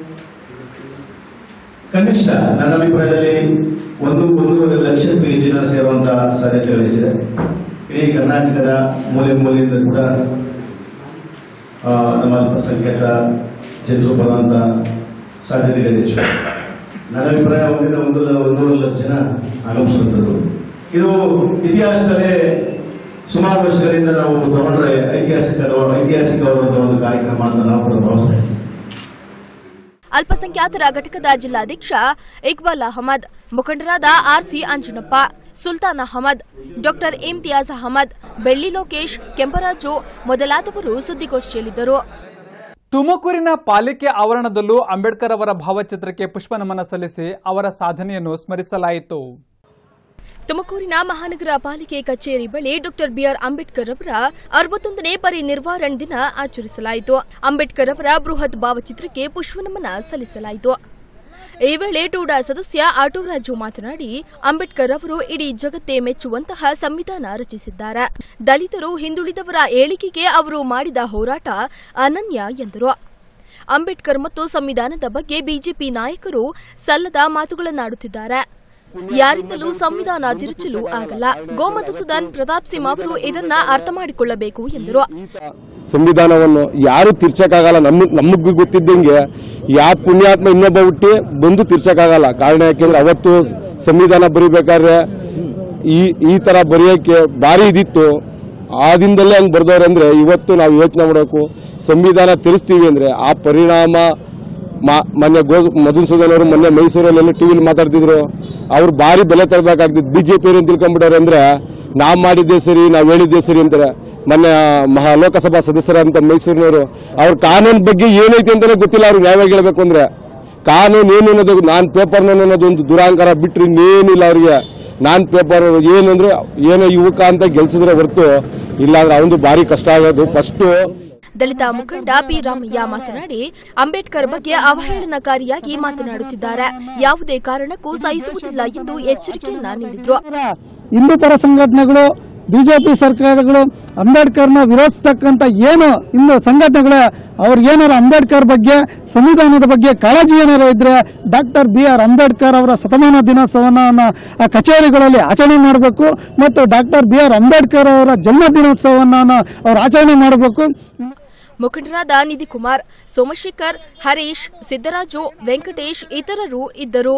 ಕನಿಷ್ಠ ನನ್ನ ಅಭಿಪ್ರಾಯದಲ್ಲಿ ಒಂದು ಒಂದೂವರೆ ಲಕ್ಷಕ್ಕೂ ಹೆಚ್ಚು ಜನ ಸೇರುವಂತಹ ಸಾಧ್ಯತೆಗಳಿದೆ ಇಡೀ ಕರ್ನಾಟಕದ ಮೂಲೆ ಮೂಲೆಯಿಂದ ಕೂಡ ಆ, ನಮ್ಮ ಅಲ್ಪಸಂಖ್ಯಾತ ಜನರು ಬರುವಂತ ಸಾಧ್ಯತೆಗಳು ಹೆಚ್ಚು ನನ್ನ ಅಭಿಪ್ರಾಯ ಒಂದರಿಂದ ಒಂದು ಒಂದೂವರೆ ಲಕ್ಷ ಜನ ಆಗಮಿಸುವಂಥದ್ದು ಇದು ಇತಿಹಾಸದಲ್ಲೇ ಸುಮಾರು ವರ್ಷಗಳಿಂದ ನಾವು ತಗೊಂಡ್ರೆ ಐತಿಹಾಸಿಕ ಐತಿಹಾಸಿಕವಾದಂತಹ ಒಂದು ಕಾರ್ಯಕ್ರಮ ಅಂತ ನಾವು ಕೂಡ ಭಾವಿಸ್ತಾ ಇದ್ದೀವಿ ಅಲ್ಪಸಂಖ್ಯಾತರ ಘಟಕದ ಜಿಲ್ಲಾಧ್ಯಕ್ಷ ಇಕ್ಬಾಲ್ ಅಹಮದ್ ಮುಖಂಡರಾದ ಆರ್ಸಿ ಅಂಜನಪ್ಪ ಸುಲ್ತಾನ್ ಅಹಮದ್ ಡಾಕ್ಟರ್ ಇಮ್ತಿಯಾಜ್ ಅಹಮದ್ ಬೆಳ್ಳಿ ಲೋಕೇಶ್ ಕೆಂಪರಾಜು ಮೊದಲಾದವರು ಸುದ್ದಿಗೋಷ್ಠಿಯಲ್ಲಿದ್ದರು ತುಮಕೂರಿನ ಪಾಲಿಕೆ ಆವರಣದಲ್ಲೂ ಅಂಬೇಡ್ಕರ್ ಅವರ ಭಾವಚಿತ್ರಕ್ಕೆ ಪುಷ್ಪನಮನ ಸಲ್ಲಿಸಿ ಅವರ ಸಾಧನೆಯನ್ನು ಸ್ಮರಿಸಲಾಯಿತು ತುಮಕೂರಿನ ಮಹಾನಗರ ಪಾಲಿಕೆ ಕಚೇರಿ ಬಳಿ ಡಾಕ್ಟರ್ ಬಿಆರ್ ಅಂಬೇಡ್ಕರ್ ಅವರ ಅರವತ್ತೊಂದನೇ ಪರಿನಿರ್ವಾರಣ್ ದಿನ ಆಚರಿಸಲಾಯಿತು ಅಂಬೇಡ್ಕರ್ ಅವರ ಬೃಹತ್ ಭಾವಚಿತ್ರಕ್ಕೆ ಪುಷ್ಪನಮನ ಸಲ್ಲಿಸಲಾಯಿತು ಈ ವೇಳೆ ಟೂಡಾ ಸದಸ್ಯ ಆಟೋರಾಜು ಮಾತನಾಡಿ ಅಂಬೇಡ್ಕರ್ ಅವರು ಇಡೀ ಜಗತ್ತೇ ಮೆಚ್ಚುವಂತಹ ಸಂವಿಧಾನ ರಚಿಸಿದ್ದಾರೆ ದಲಿತರು ಹಿಂದುಳಿದವರ ಏಳಿಗೆಗೆ ಅವರು ಮಾಡಿದ ಹೋರಾಟ ಅನನ್ಯ ಎಂದರು ಅಂಬೇಡ್ಕರ್ ಮತ್ತು ಸಂವಿಧಾನದ ಬಗ್ಗೆ ಬಿಜೆಪಿ ನಾಯಕರು ಸಲ್ಲದ ಮಾತುಗಳನ್ನಾಡುತ್ತಿದ್ದಾರೆ ಯಾರಿಂದಲೂ ಸಂವಿಧಾನ ತಿರುಚಲು ಆಗಲ್ಲ ಗೋಮತ ಸುಧಾನ್ ಪ್ರತಾಪ್ ಸಿಂಹ ಅವರು ಇದನ್ನ ಅರ್ಥ ಮಾಡಿಕೊಳ್ಳಬೇಕು ಎಂದರು ಸಂವಿಧಾನವನ್ನು ಯಾರು ತೀರ್ಸಕ್ಕಾಗಲ್ಲ ನಮ್ಮ ನಮಗೂ ಗೊತ್ತಿದ್ದಂಗೆ ಯಾವ ಪುಣ್ಯಾತ್ಮ ಇನ್ನೊಬ್ಬ ಹುಟ್ಟಿ ಬಂದು ತೀರ್ಸಕ್ಕಾಗಲ್ಲ ಕಾರಣ ಯಾಕೆಂದ್ರೆ ಅವತ್ತು ಸಂವಿಧಾನ ಬರಿಬೇಕಾದ್ರೆ ಈ ಈ ತರ ಬರೆಯೋಕೆ ಭಾರಿ ಇದಿತ್ತು ಆ ದಿನದಲ್ಲೇ ಹಂಗೆ ಬರ್ದವ್ರೆ ಅಂದ್ರೆ ಇವತ್ತು ನಾವು ಯೋಚನೆ ಮಾಡಬೇಕು ಸಂವಿಧಾನ ತಿಳಿಸ್ತೀವಿ ಅಂದ್ರೆ ಆ ಪರಿಣಾಮ ಮಾ- ಮೊನ್ನೆ ಗೋ ಮಧುಸೂದನ್ ಅವರು ಮೊನ್ನೆ ಮೈಸೂರಲ್ಲಿ ಟಿವಿಲಿ ಮಾತಾಡ್ತಿದ್ರು ಅವ್ರು ಭಾರಿ ಬೆಲೆ ತರಬೇಕಾಗ್ತಿತ್ತು ಬಿಜೆಪಿ ಏನು ತಿಳ್ಕೊಂಡ್ಬಿಟ್ಟವ್ರೆ ಅಂದ್ರೆ ನಾವ್ ಮಾಡಿದ್ದೆ ಸರಿ ನಾವ್ ಹೇಳಿದ್ದೆ ಸರಿ ಅಂತಾರೆ ಮೊನ್ನೆ ಮಹಾ ಲೋಕಸಭಾ ಸದಸ್ಯರಂತ ಮೈಸೂರಿನವರು ಅವ್ರ ಕಾನೂನು ಬಗ್ಗೆ ಏನೈತೆ ಅಂತಾನೆ ಗೊತ್ತಿಲ್ಲ ಅವ್ರು ನ್ಯಾಯವಾಗಿ ಹೇಳ್ಬೇಕು ಅಂದ್ರೆ ಕಾನೂನು ಏನು ಅನ್ನೋದು ನಾನ್ ಪೇಪರ್ ಅನ್ನೋದು ಒಂದು ದುರಾಂಕಾರ ಬಿಟ್ರೆ ಇನ್ನೇನಿಲ್ಲ ಅವ್ರಿಗೆ ನಾನ್ ಪೇಪರ್ ಏನಂದ್ರೆ ಏನೋ ಯುವಕ ಅಂತ ಗೆಲ್ಸಿದ್ರೆ ಹೊರತು ಇಲ್ಲಾಂದ್ರೆ ಅವನು ಭಾರಿ ಕಷ್ಟ ಆಗೋದು ಫಸ್ಟು ದಲಿತ ಮುಖಂಡ ಪಿ ರಾಮಯ್ಯ ಮಾತನಾಡಿ ಅಂಬೇಡ್ಕರ್ ಬಗ್ಗೆ ಅವಹೇಳನಕಾರಿಯಾಗಿ ಮಾತನಾಡುತ್ತಿದ್ದಾರೆ ಯಾವುದೇ ಕಾರಣಕ್ಕೂ ಸಹಿಸುವುದಿಲ್ಲ ಎಂದು ಎಚ್ಚರಿಕೆಯನ್ನ ನೀಡಿದ್ರು ಹಿಂದೂ ಪರ ಸಂಘಟನೆಗಳು ಬಿಜೆಪಿ ಸರ್ಕಾರಗಳು ಅಂಬೇಡ್ಕರ್ನ ವಿರೋಧಿಸ್ತಕ್ಕಂಥ ಏನು ಇಂದು ಸಂಘಟನೆಗಳು ಅವ್ರು ಏನಾರ ಅಂಬೇಡ್ಕರ್ ಬಗ್ಗೆ ಸಂವಿಧಾನದ ಬಗ್ಗೆ ಕಾಳಜಿ ಏನಾರ ಇದ್ರೆ ಡಾಕ್ಟರ್ ಬಿ ಆರ್ ಅಂಬೇಡ್ಕರ್ ಅವರ ಶತಮಾನ ದಿನೋತ್ಸವವನ್ನು ಆ ಕಚೇರಿಗಳಲ್ಲಿ ಆಚರಣೆ ಮಾಡಬೇಕು ಮತ್ತು ಡಾಕ್ಟರ್ ಬಿ ಆರ್ ಅಂಬೇಡ್ಕರ್ ಅವರ ಜನ್ಮ ದಿನೋತ್ಸವವನ್ನು ಅವ್ರು ಆಚರಣೆ ಮಾಡಬೇಕು ಮುಖಂಡರಾದ ನಿಧಿ ಕುಮಾರ್ ಸೋಮಶೇಖರ್ ಹರೀಶ್ ಸಿದ್ದರಾಜು ವೆಂಕಟೇಶ್ ಇತರರು ಇದ್ದರು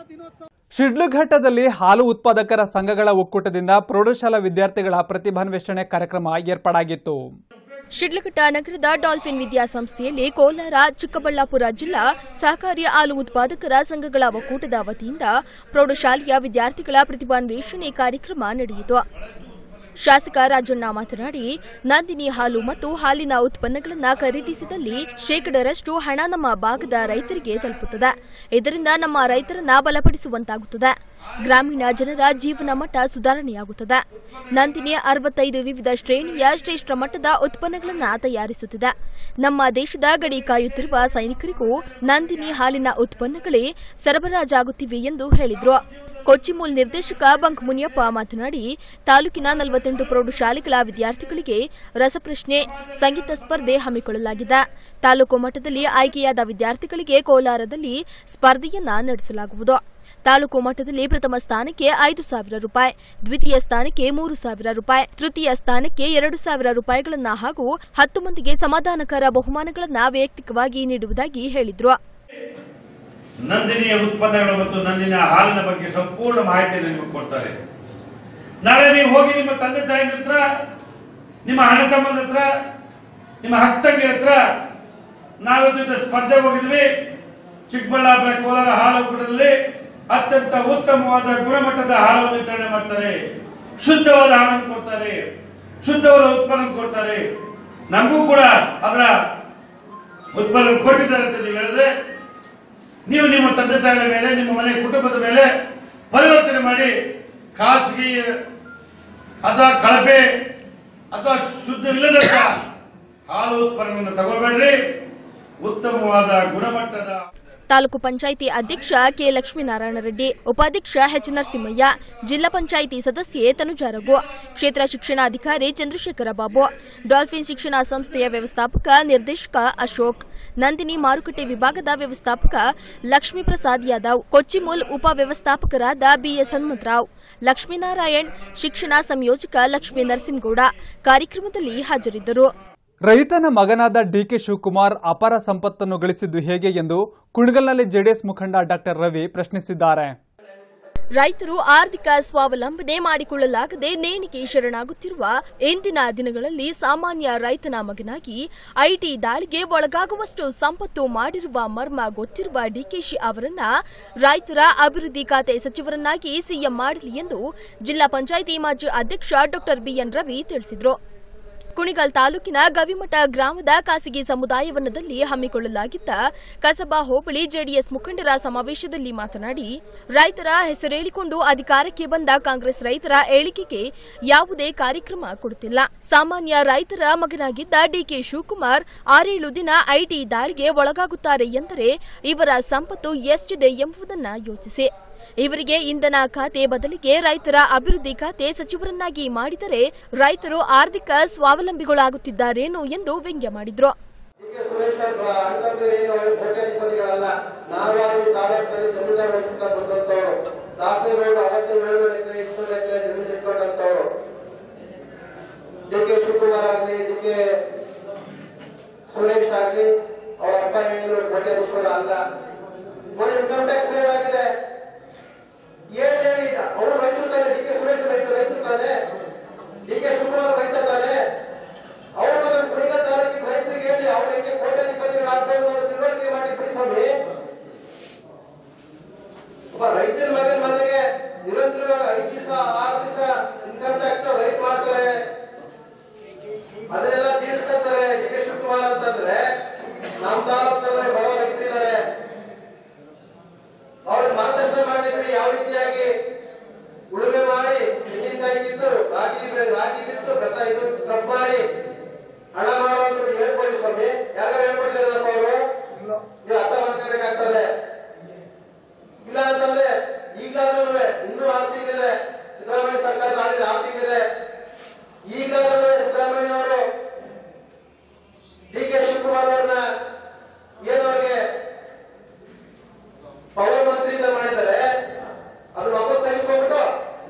ಶಿಡ್ಲಘಟ್ಟದಲ್ಲಿ ಹಾಲು ಉತ್ಪಾದಕರ ಸಂಘಗಳ ಒಕ್ಕೂಟದಿಂದ ಪ್ರೌಢಶಾಲಾ ವಿದ್ಯಾರ್ಥಿಗಳ ಪ್ರತಿಭಾನ್ವೇಷಣೆ ಕಾರ್ಯಕ್ರಮ ಏರ್ಪಾಡಾಗಿತ್ತು ಶಿಡ್ಲಘಟ್ಟ ನಗರದ ಡಾಲ್ಫಿನ್ ವಿದ್ಯಾಸಂಸ್ಥೆಯಲ್ಲಿ ಕೋಲಾರ ಚಿಕ್ಕಬಳ್ಳಾಪುರ ಜಿಲ್ಲಾ ಸಹಕಾರಿ ಹಾಲು ಉತ್ಪಾದಕರ ಸಂಘಗಳ ಒಕ್ಕೂಟದ ವತಿಯಿಂದ ಪ್ರೌಢಶಾಲೆಯ ವಿದ್ಯಾರ್ಥಿಗಳ ಪ್ರತಿಭಾನ್ವೇಷಣೆ ಕಾರ್ಯಕ್ರಮ ನಡೆಯಿತು ಶಾಸಕ ರಾಜಣ್ಣ ಮಾತನಾಡಿ ನಂದಿನಿ ಹಾಲು ಮತ್ತು ಹಾಲಿನ ಉತ್ಪನ್ನಗಳನ್ನು ಖರೀದಿಸಿದಲ್ಲಿ ಶೇಕಡರಷ್ಟು ಹಣ ನಮ್ಮ ಭಾಗದ ರೈತರಿಗೆ ತಲುಪುತ್ತದೆ ಇದರಿಂದ ನಮ್ಮ ರೈತರನ್ನ ಬಲಪಡಿಸುವಂತಾಗುತ್ತದೆ ಗ್ರಾಮೀಣ ಜನರ ಜೀವನ ಮಟ್ಟ ಸುಧಾರಣೆಯಾಗುತ್ತದೆ ನಂದಿನಿ ಅರವತ್ತೈದು ವಿವಿಧ ಶ್ರೇಣಿಯ ಶ್ರೇಷ್ಠ ಮಟ್ಟದ ಉತ್ಪನ್ನಗಳನ್ನು ತಯಾರಿಸುತ್ತಿದೆ ನಮ್ಮ ದೇಶದ ಗಡಿ ಕಾಯುತ್ತಿರುವ ಸೈನಿಕರಿಗೂ ನಂದಿನಿ ಹಾಲಿನ ಉತ್ಪನ್ನಗಳೇ ಸರಬರಾಜಾಗುತ್ತಿವೆ ಎಂದು ಹೇಳಿದರು ಕೊಚ್ಚಿಮೂಲ್ ನಿರ್ದೇಶಕ ಬಂಕ್ ಮುನಿಯಪ್ಪ ಮಾತನಾಡಿ ತಾಲೂಕಿನ ನಲವತ್ತೆಂಟು ಪ್ರೌಢಶಾಲೆಗಳ ವಿದ್ಯಾರ್ಥಿಗಳಿಗೆ ರಸಪ್ರಶ್ನೆ ಸಂಗೀತ ಸ್ಪರ್ಧೆ ಹಮ್ಮಿಕೊಳ್ಳಲಾಗಿದೆ ತಾಲೂಕು ಮಟ್ಟದಲ್ಲಿ ಆಯ್ಕೆಯಾದ ವಿದ್ಯಾರ್ಥಿಗಳಿಗೆ ಕೋಲಾರದಲ್ಲಿ ಸ್ಪರ್ಧೆಯನ್ನ ನಡೆಸಲಾಗುವುದು ತಾಲೂಕು ಮಟ್ಟದಲ್ಲಿ ಪ್ರಥಮ ಸ್ಥಾನಕ್ಕೆ ಐದು ಸಾವಿರ ರೂಪಾಯಿ ದ್ವಿತೀಯ ಸ್ಥಾನಕ್ಕೆ ಮೂರು ಸಾವಿರ ರೂಪಾಯಿ ತೃತೀಯ ಸ್ಥಾನಕ್ಕೆ ಎರಡು ಸಾವಿರ ರೂಪಾಯಿಗಳನ್ನ ಹಾಗೂ ಹತ್ತು ಮಂದಿಗೆ ಸಮಾಧಾನಕರ ಬಹುಮಾನಗಳನ್ನ ವೈಯಕ್ತಿಕವಾಗಿ ನೀಡುವುದಾಗಿ ಹೇಳಿದ್ರು ನಂದಿನಿಯ ಉತ್ಪನ್ನಗಳು ಮತ್ತು ನಂದಿನ ಹಾಲಿನ ಬಗ್ಗೆ ಸಂಪೂರ್ಣ ಮಾಹಿತಿಯನ್ನು ನಿಮಗೆ ಕೊಡ್ತಾರೆ ನಾಳೆ ನೀವು ಹೋಗಿ ನಿಮ್ಮ ತಂದೆ ತಾಯಿನ ಹತ್ರ ನಿಮ್ಮ ಅಣ್ಣ ತಮ್ಮನ ಹತ್ರ ನಿಮ್ಮ ಹಕ್ಕ ತಂಗಿಯ ಹತ್ರ ನಾವಿದ್ದ ಸ್ಪರ್ಧೆಗೆ ಹೋಗಿದ್ವಿ ಚಿಕ್ಕಬಳ್ಳಾಪುರ ಕೋಲಾರ ಹಾಲು ಒಕ್ಕೂಟದಲ್ಲಿ ಅತ್ಯಂತ ಉತ್ತಮವಾದ ಗುಣಮಟ್ಟದ ಹಾಲನ್ನು ವಿತರಣೆ ಮಾಡ್ತಾರೆ ಶುದ್ಧವಾದ ಹಾಲನ್ನು ಕೊಡ್ತಾರೆ ಶುದ್ಧವಾದ ಉತ್ಪನ್ನ ಕೊಡ್ತಾರೆ ನಮಗೂ ಕೂಡ ಅದರ ಉತ್ಪನ್ನ ಕೊಟ್ಟಿದ್ದಾರೆ ಅಂತ ನೀವು ಹೇಳಿದ್ರೆ ನೀವು ನಿಮ್ಮ ತಂದೆ ತಾಯಿಗಳ ಮೇಲೆ ನಿಮ್ಮ ಮನೆ ಕುಟುಂಬದ ಮೇಲೆ ಪರಿವರ್ತನೆ ಮಾಡಿ ಖಾಸಗಿ ಅಥವಾ ಕಳಪೆ ಅಥವಾ ಶುದ್ಧವಿಲ್ಲದಂತ ಹಾಲು ಉತ್ಪನ್ನವನ್ನು ತಗೋಬೇಡ್ರಿ ಉತ್ತಮವಾದ ಗುಣಮಟ್ಟದ ತಾಲೂಕು ಪಂಚಾಯಿತಿ ಅಧ್ಯಕ್ಷ ಕೆ ಲಕ್ಷ್ಮೀನಾರಾಯಣ ರೆಡ್ಡಿ ಉಪಾಧ್ಯಕ್ಷ ಎಚ್ ನರಸಿಂಹಯ್ಯ ಜಿಲ್ಲಾ ಪಂಚಾಯಿತಿ ಸದಸ್ಯೆ ತನುಜಾ ರಘು ಕ್ಷೇತ್ರ ಶಿಕ್ಷಣಾಧಿಕಾರಿ ಚಂದ್ರಶೇಖರ ಬಾಬು ಡಾಲ್ಫಿನ್ ಶಿಕ್ಷಣ ಸಂಸ್ಥೆಯ ವ್ಯವಸ್ಥಾಪಕ ನಿರ್ದೇಶಕ ಅಶೋಕ್ ನಂದಿನಿ ಮಾರುಕಟ್ಟೆ ವಿಭಾಗದ ವ್ಯವಸ್ಥಾಪಕ ಲಕ್ಷ್ಮೀಪ್ರಸಾದ್ ಯಾದವ್ ಕೊಚ್ಚಿಮೂಲ್ ಉಪ ವ್ಯವಸ್ಥಾಪಕರಾದ ಬಿಎಸ್ ಹನುಮಂತರಾವ್ ಲಕ್ಷ್ಮೀನಾರಾಯಣ್ ಶಿಕ್ಷಣ ಸಂಯೋಜಕ ಲಕ್ಷ್ಮೀ ನರಸಿಂಹಗೌಡ ಕಾರ್ಯಕ್ರಮದಲ್ಲಿ ಹಾಜರಿದ್ದರು ರೈತನ ಮಗನಾದ ಡಿಕೆ ಶಿವಕುಮಾರ್ ಅಪಾರ ಸಂಪತ್ತನ್ನು ಗಳಿಸಿದ್ದು ಹೇಗೆ ಎಂದು ಕುಣಗಲ್ನಲ್ಲಿ ಜೆಡಿಎಸ್ ಮುಖಂಡ ಡಾಕ್ಟರ್ ರವಿ ಪ್ರಶ್ನಿಸಿದ್ದಾರೆ ರೈತರು ಆರ್ಥಿಕ ಸ್ವಾವಲಂಬನೆ ಮಾಡಿಕೊಳ್ಳಲಾಗದೆ ನೇಣಿಗೆ ಶರಣಾಗುತ್ತಿರುವ ಇಂದಿನ ದಿನಗಳಲ್ಲಿ ಸಾಮಾನ್ಯ ರೈತನ ಮಗನಾಗಿ ಐಟಿ ದಾಳಿಗೆ ಒಳಗಾಗುವಷ್ಟು ಸಂಪತ್ತು ಮಾಡಿರುವ ಮರ್ಮ ಗೊತ್ತಿರುವ ಡಿಕೆಶಿ ಅವರನ್ನ ರೈತರ ಅಭಿವೃದ್ಧಿ ಖಾತೆ ಸಚಿವರನ್ನಾಗಿ ಸಿಎಂ ಮಾಡಲಿ ಎಂದು ಜಿಲ್ಲಾ ಪಂಚಾಯಿತಿ ಮಾಜಿ ಅಧ್ಯಕ್ಷ ಡಾಕ್ಟರ್ ಬಿಎನ್ ರವಿ ತಿಳಿಸಿದರು ಕುಣಿಗಲ್ ತಾಲೂಕಿನ ಗವಿಮಠ ಗ್ರಾಮದ ಖಾಸಗಿ ಸಮುದಾಯವನದಲ್ಲಿ ಹಮ್ಮಿಕೊಳ್ಳಲಾಗಿದ್ದ ಕಸಬಾ ಹೋಬಳಿ ಜೆಡಿಎಸ್ ಮುಖಂಡರ ಸಮಾವೇಶದಲ್ಲಿ ಮಾತನಾಡಿ ರೈತರ ಹೆಸರೇಳಿಕೊಂಡು ಅಧಿಕಾರಕ್ಕೆ ಬಂದ ಕಾಂಗ್ರೆಸ್ ರೈತರ ಏಳಿಗೆಗೆ ಯಾವುದೇ ಕಾರ್ಯಕ್ರಮ ಕೊಡುತ್ತಿಲ್ಲ ಸಾಮಾನ್ಯ ರೈತರ ಮಗನಾಗಿದ್ದ ಡಿಕೆ ಶಿವಕುಮಾರ್ ಆರೇಳು ದಿನ ಐಟಿ ದಾಳಿಗೆ ಒಳಗಾಗುತ್ತಾರೆ ಎಂದರೆ ಇವರ ಸಂಪತ್ತು ಎಷ್ಟಿದೆ ಎಂಬುದನ್ನ ಯೋಚಿಸಿ ಇವರಿಗೆ ಇಂಧನ ಖಾತೆ ಬದಲಿಗೆ ರೈತರ ಅಭಿವೃದ್ಧಿ ಖಾತೆ ಸಚಿವರನ್ನಾಗಿ ಮಾಡಿದರೆ ರೈತರು ಆರ್ಥಿಕ ಸ್ವಾವಲಂಬಿಗಳಾಗುತ್ತಿದ್ದಾರೇನೋ ಎಂದು ವ್ಯಂಗ್ಯ ಮಾಡಿದ್ರು ಕೆ ಸುರೇಶ್ ಅವರ ಅಣ್ಣಂದಿರು ಏನು ಅವರು ಕೋಟ್ಯಾಧಿಪತಿಗಳಲ್ಲ ನಾವಾಗಿ ತಾಲೂಕಿನಲ್ಲಿ ಜಮೀನ್ದಾರ್ ವಂಶದಿಂದ ಬಂದಂತವ್ರು ದಾಸೇಗೌಡರು ಅವತ್ತು ಏಳು ಎಕರೆ ಇಪ್ಪತ್ತು ಎಕರೆ ಜಮೀನು ಇಟ್ಕೊಂಡಂತವ್ರು ಡಿ ಕೆ ಶಿವಕುಮಾರ್ ಆಗ್ಲಿ ಡಿ ಕೆ ಸುರೇಶ್ ಆಗ್ಲಿ ಅವ್ರ ಅಪ್ಪ ಏನು ಕೋಟ್ಯಾಧೀಶ್ವರ ಅಲ್ಲ ಮೊನ್ನೆ ಇನ್ಕಮ್ ಟ್ಯಾಕ್ಸ್ ರೇಟ್ ಆಗಿದೆ ಏಳು ಹೇಳಿದ ಅವರು ರೈತರು ತಾನೆ ಡಿ ಕೆ ಸುರೇಶ್ ರೈತ ರೈತರು ತಾನೆ ಡಿ ಕೆ ಶಿವಕುಮಾರ್ ರೈತ ತಾನೆ ಅವರು ನನ್ನ ಕುಣಿಗಲ್ ತಾಲೂಕಿನ ರೈತರಿಗೆ ಹೇಳಿ ಅವ್ರ ಹೆಂಗೆ ಕೋಟ್ಯಾಧಿಪತಿಗಳಾಗ್ಬೋದು ಅನ್ನೋ ತಿಳುವಳಿಕೆ ಮಾಡಿ ಬಿಡಿ ಸ್ವಾಮಿ ಒಬ್ಬ ರೈತರ ಮಗನ ಮನೆಗೆ ನಿರಂತರವಾಗಿ ಐದು ದಿವಸ ಆರು ದಿವಸ ಇನ್ಕಮ್ ಟ್ಯಾಕ್ಸ್ ನ ರೈಟ್ ಮಾಡ್ತಾರೆ ಅದನ್ನೆಲ್ಲ ಜೀರ್ಣಿಸ್ಕೊತಾರೆ ಡಿ ಕೆ ಶಿವಕುಮಾರ್ ಅಂತಂದ್ರೆ ನಮ್ಮ ತಾಲೂಕಿನಲ್ಲಿ ಬಡವ ರೈತರಿದ್ದಾರೆ ಅವ್ರಿಗೆ ಮಾರ್ಗದರ್ಶನ ಮಾಡಿ ಬಿಡಿ ಯಾವ ರೀತಿಯಾಗಿ ಉಳುಮೆ ಮಾಡಿ ತೆಂಗಿನಕಾಯಿ ಕಿತ್ತು ರಾಗಿ ಬೆ- ರಾಗಿ ಬಿತ್ತು ಭತ್ತ ಇದು ಕಪ್ ಮಾಡಿ ಹಣ ಮಾಡುವಂತ ಹೇಳ್ಕೊಡಿ ಸ್ವಾಮಿ ಯಾರು ಹೇಳ್ಕೊಡಿದಾರಪ್ಪ ಅವರು ನೀವು ಅರ್ಥ ಮಾಡ್ಕೋಬೇಕಾಗ್ತದೆ ಇಲ್ಲ ಅಂತಂದ್ರೆ ಈಗಾದ್ರೂ ಇನ್ನೂ ಆರು ತಿಂಗಳಿದೆ ಸಿದ್ದರಾಮಯ್ಯ ಸರ್ಕಾರದ ಆಡಳಿತ ಆರು ತಿಂಗಳಿದೆ ಈಗಾದ್ರೂ ಸಿದ್ದರಾಮಯ್ಯನವರು ಡಿ ಕೆ ಶಿವಕುಮಾರ್ ಅವ್ರನ್ನ ಏನವ್ರಿಗೆ ಪವರ್ ಮಂತ್ರಿಯಿಂದ ಮಾಡಿದ್ದಾರೆ ಅದು ವಾಪಸ್ ತೆಗೆದುಕೊಂಡ್ಬಿಟ್ಟು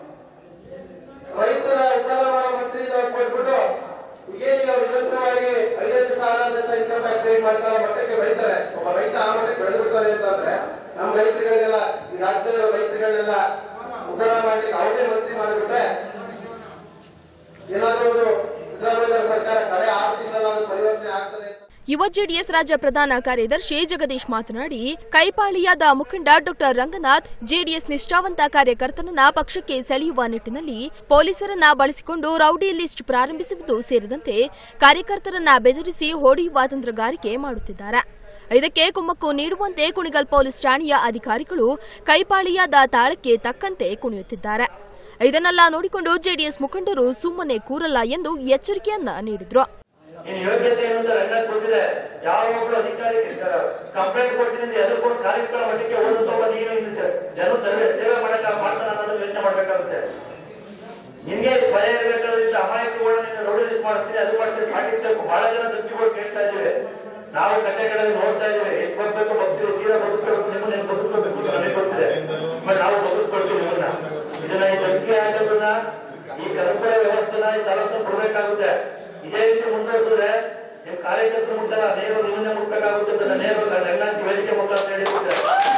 ರೈತರ ಉದ್ಧಾರ ಮಾಡೋ ಮಂತ್ರಿಯಿಂದ ಕೊಟ್ಬಿಟ್ಟು ಈಗೇನೀಗ ನಿರಂತರವಾಗಿ ಐದೈದು ದಿವಸ ಆರಾರು ದಿವಸ ಇನ್ಕಮ್ ಟ್ಯಾಕ್ಸ್ ರೇಟ್ ಮಾಡ್ಕೊಳ್ಳೋ ಮಟ್ಟಕ್ಕೆ ಬೆಳಿತಾರೆ ಒಬ್ಬ ರೈತ ಆ ಮಟ್ಟಕ್ಕೆ ಬೆಳೆದು ಬಿಡ್ತಾರೆ ಅಂತಂದ್ರೆ ನಮ್ಮ ರೈತರುಗಳಿಗೆಲ್ಲ ಈ ರಾಜ್ಯದಲ್ಲಿರೋ ರೈತರುಗಳನ್ನೆಲ್ಲ ಉದ್ಧಾರ ಮಾಡ್ಲಿಕ್ಕೆ ಅವರೇ ಮಂತ್ರಿ ಮಾಡಿಬಿಟ್ರೆ ಏನಾದ್ರೂ ಒಂದು ಸಿದ್ದರಾಮಯ್ಯ ಸರ್ಕಾರ ಕಡೆ ಆರು ತಿಂಗಳಾದ್ರೂ ಪರಿವರ್ತನೆ ಆಗ್ತದೆ ಅಂತ ಯುವ ಜೆಡಿಎಸ್ ರಾಜ್ಯ ಪ್ರಧಾನ ಕಾರ್ಯದರ್ಶಿ ಜಗದೀಶ್ ಮಾತನಾಡಿ ಕೈಪಾಳಿಯಾದ ಮುಖಂಡ ಡಾಕ್ಟರ್ ರಂಗನಾಥ್ ಜೆಡಿಎಸ್ ನಿಷ್ಠಾವಂತ ಕಾರ್ಯಕರ್ತನನ್ನ ಪಕ್ಷಕ್ಕೆ ಸೆಳೆಯುವ ನಿಟ್ಟಿನಲ್ಲಿ ಪೊಲೀಸರನ್ನ ಬಳಸಿಕೊಂಡು ರೌಡಿ ಲಿಸ್ಟ್ ಪ್ರಾರಂಭಿಸುವುದು ಸೇರಿದಂತೆ ಕಾರ್ಯಕರ್ತರನ್ನ ಬೆದರಿಸಿ ಹೊಡೆಯುವ ತಂತ್ರಗಾರಿಕೆ ಮಾಡುತ್ತಿದ್ದಾರೆ ಇದಕ್ಕೆ ಕುಮ್ಮಕ್ಕು ನೀಡುವಂತೆ ಕುಣಿಗಲ್ ಪೊಲೀಸ್ ಠಾಣೆಯ ಅಧಿಕಾರಿಗಳು ಕೈಪಾಳಿಯಾದ ತಾಳಕ್ಕೆ ತಕ್ಕಂತೆ ಕುಣಿಯುತ್ತಿದ್ದಾರೆ ಇದನ್ನೆಲ್ಲ ನೋಡಿಕೊಂಡು ಜೆಡಿಎಸ್ ಮುಖಂಡರು ಸುಮ್ಮನೆ ಕೂರಲ್ಲ ಎಂದು ಎಚ್ಚರಿಕೆಯನ್ನ ನೀಡಿದ್ರು ನಿನ್ ಯೋಗ್ಯತೆ ಏನು ಅಂತ ರಂಗ ಗೊತ್ತಿದೆ ಯಾವ ಒಬ್ರು ಅಧಿಕಾರಿ ಕಂಪ್ಲೇಂಟ್ ಕೊಡ್ತೀನಿ ಅಂತ ಎದುರ್ಕೊಂಡು ಕಾರ್ಯಕ್ರಮ ಮಟ್ಟಕ್ಕೆ ಓದುತ್ತವ ನೀನು ಇನ್ನು ಜ- ಜನ ಸರ್ವೆ ಸೇವೆ ಮಾಡಕ ಮಾಡ್ತಾನ ಅನ್ನೋದನ್ನ ಯೋಚನೆ ಮಾಡ್ಬೇಕಾಗುತ್ತೆ ನಿನ್ಗೆ ಭಯ ಇರಬೇಕಾದ್ರಿಂದ ಅಮಾಯಕಗಳನ್ನ ನೀನು ರೋಡ್ ಲಿಸ್ಟ್ ಮಾಡಿಸ್ತೀನಿ ಅದು ಮಾಡ್ತೀನಿ ಪಾಟಿಸ್ಬೇಕು ಬಹಳ ಜನ ತಪ್ಪಿಗಳು ಕೇಳ್ತಾ ಇದ್ದೀವಿ ನಾವು ಕಟ್ಟೆಗಳಲ್ಲಿ ನೋಡ್ತಾ ಇದೀವಿ ಎಷ್ಟು ಬರ್ಬೇಕು ಬರ್ತೀವಿ ತೀರಾ ಬಗ್ಗಿಸ್ಬೇಕು ನಿಮ್ಮನ್ನ ನೀವು ಬಗ್ಗಿಸ್ಕೋಬೇಕು ಅಂತ ನನಗೆ ಗೊತ್ತಿದೆ ಬಟ್ ನಾವು ಬಗ್ಗಿಸ್ಕೊಳ್ತೀವಿ ನಿಮ್ಮನ್ನ ಇದನ್ನ ಈ ಧಮಕಿ ಹಾಕೋದನ್ನ ಈ ಕರ್ಪೂರ ವ್ಯವಸ್ಥೆನ ಈ ತಾಲೂಕು ಕೊಡ್ಬೇಕಾಗುತ್ತೆ ಇದೇ ರೀತಿ ಮುಂದುವರಿಸಿದ್ರೆ ನಿಮ್ ಕಾರ್ಯಕರ್ತರು ಮುಟ್ಟಲ್ಲ ನೇರು ನಿಮ್ಮನ್ನೇ ಮುಟ್ಬೇಕಾಗುತ್ತೆ ಅಂತ ನೇರು ರಂಗನಾಥ್ ವೇದಿಕೆ ಮುಖಾಂತರ ಹೇಳಿರುತ್ತೆ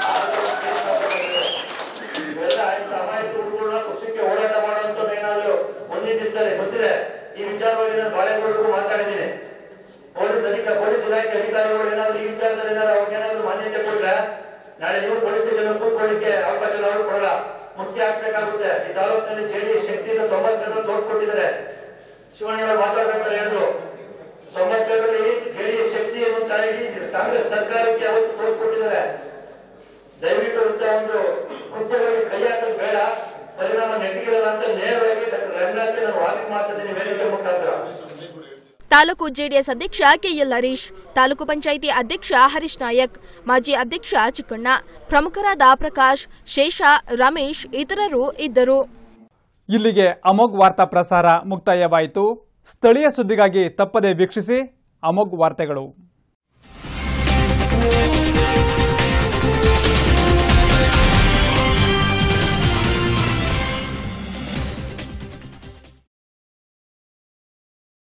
ಇವೆಲ್ಲ ಆಯ್ತು ಅಮಾಯಕ ಹುಡುಗರನ್ನ ಪಕ್ಷಕ್ಕೆ ಹೋರಾಟ ಮಾಡುವಂತ ಏನಾದ್ರು ಹೊಂದಿದ್ದಿರ್ತಾರೆ ಗೊತ್ತಿದೆ ಈ ವಿಚಾರವಾಗಿ ನಾನು ಬಾಳೆಗೌಡರಿಗೂ ಮಾತಾಡಿದ್ದೀನಿ ಪೊಲೀಸ್ ಅಧಿಕ ಪೊಲೀಸ್ ಇಲಾಖೆ ಅಧಿಕಾರಿಗಳು ಏನಾದ್ರು ಈ ವಿಚಾರದಲ್ಲಿ ಏನಾದ್ರು ಅವ್ರಿಗೆ ಏನಾದ್ರು ಮಾನ್ಯತೆ ಕೊಟ್ರೆ ನಾಳೆ ನೀವು ಪೊಲೀಸ್ ಸ್ಟೇಷನ್ ಕೂತ್ಕೊಳ್ಳಿಕ್ಕೆ ಅವಕಾಶ ನಾವು ಕೊಡಲ್ಲ ಮುಖ್ಯ ಆಗ್ಬೇಕಾಗುತ್ತೆ ಈ ತಾಲೂಕಿನಲ್ಲಿ ಜೆಡಿಎಸ್ ಶಕ್ತಿಯಿಂದ ತೊಂಬತ್ತೆರಡು ತೋರಿಸ್ಕೊಟ್ಟಿದ್ದಾರೆ ಶಿವಣ್ಣ ಮಾತಾಡ್ಬೇಕಾದ್ರೆ ಹೇಳಿದ್ರು ತೊಂಬತ್ತೇಳರಲ್ಲಿ ಜೆಡಿಎಸ್ ಶಕ್ತಿಯನ್ನು ಚಾಲಿಸಿ ಕಾಂಗ್ರೆಸ್ ಸರ್ಕಾರಕ್ಕೆ ಅವತ್ತು ತೋರಿಸ್ಕೊಟ್ಟಿದ್ದಾರೆ ದಯವಿಟ್ಟು ಇಂಥ ಒಂದು ಕೃತ್ಯಗಳಿಗೆ ಕೈ ಹಾಕೋದು ಬೇಡ ಪರಿಣಾಮ ನೆಟ್ಟಿಗಿರಲ್ಲ ಅಂತ ನೇರವಾಗಿ ಡಾಕ್ಟರ್ ರಂಗನಾಥ್ ನಾನು ವಾದಿಕೆ ಮಾಡ್ತಿದ್ದೀನಿ ವೇದಿಕೆ ಮುಖಾಂತರ ತಾಲೂಕು ಜೆಡಿಎಸ್ ಅಧ್ಯಕ್ಷ ಕೆಎಲ್ ಹರೀಶ್ ತಾಲೂಕು ಪಂಚಾಯಿತಿ ಅಧ್ಯಕ್ಷ ಹರೀಶ್ ನಾಯಕ್ ಮಾಜಿ ಅಧ್ಯಕ್ಷ ಚಿಕ್ಕಣ್ಣ ಪ್ರಮುಖರಾದ ಪ್ರಕಾಶ್ ಶೇಷ ರಮೇಶ್ ಇತರರು ಇದ್ದರು ಇಲ್ಲಿಗೆ ಅಮೋಘ್ ವಾರ್ತಾ ಪ್ರಸಾರ ಮುಕ್ತಾಯವಾಯಿತು ಸ್ಥಳೀಯ ಸುದ್ದಿಗಾಗಿ ತಪ್ಪದೆ ವೀಕ್ಷಿಸಿ ಅಮೋಘ್ ವಾರ್ತೆಗಳು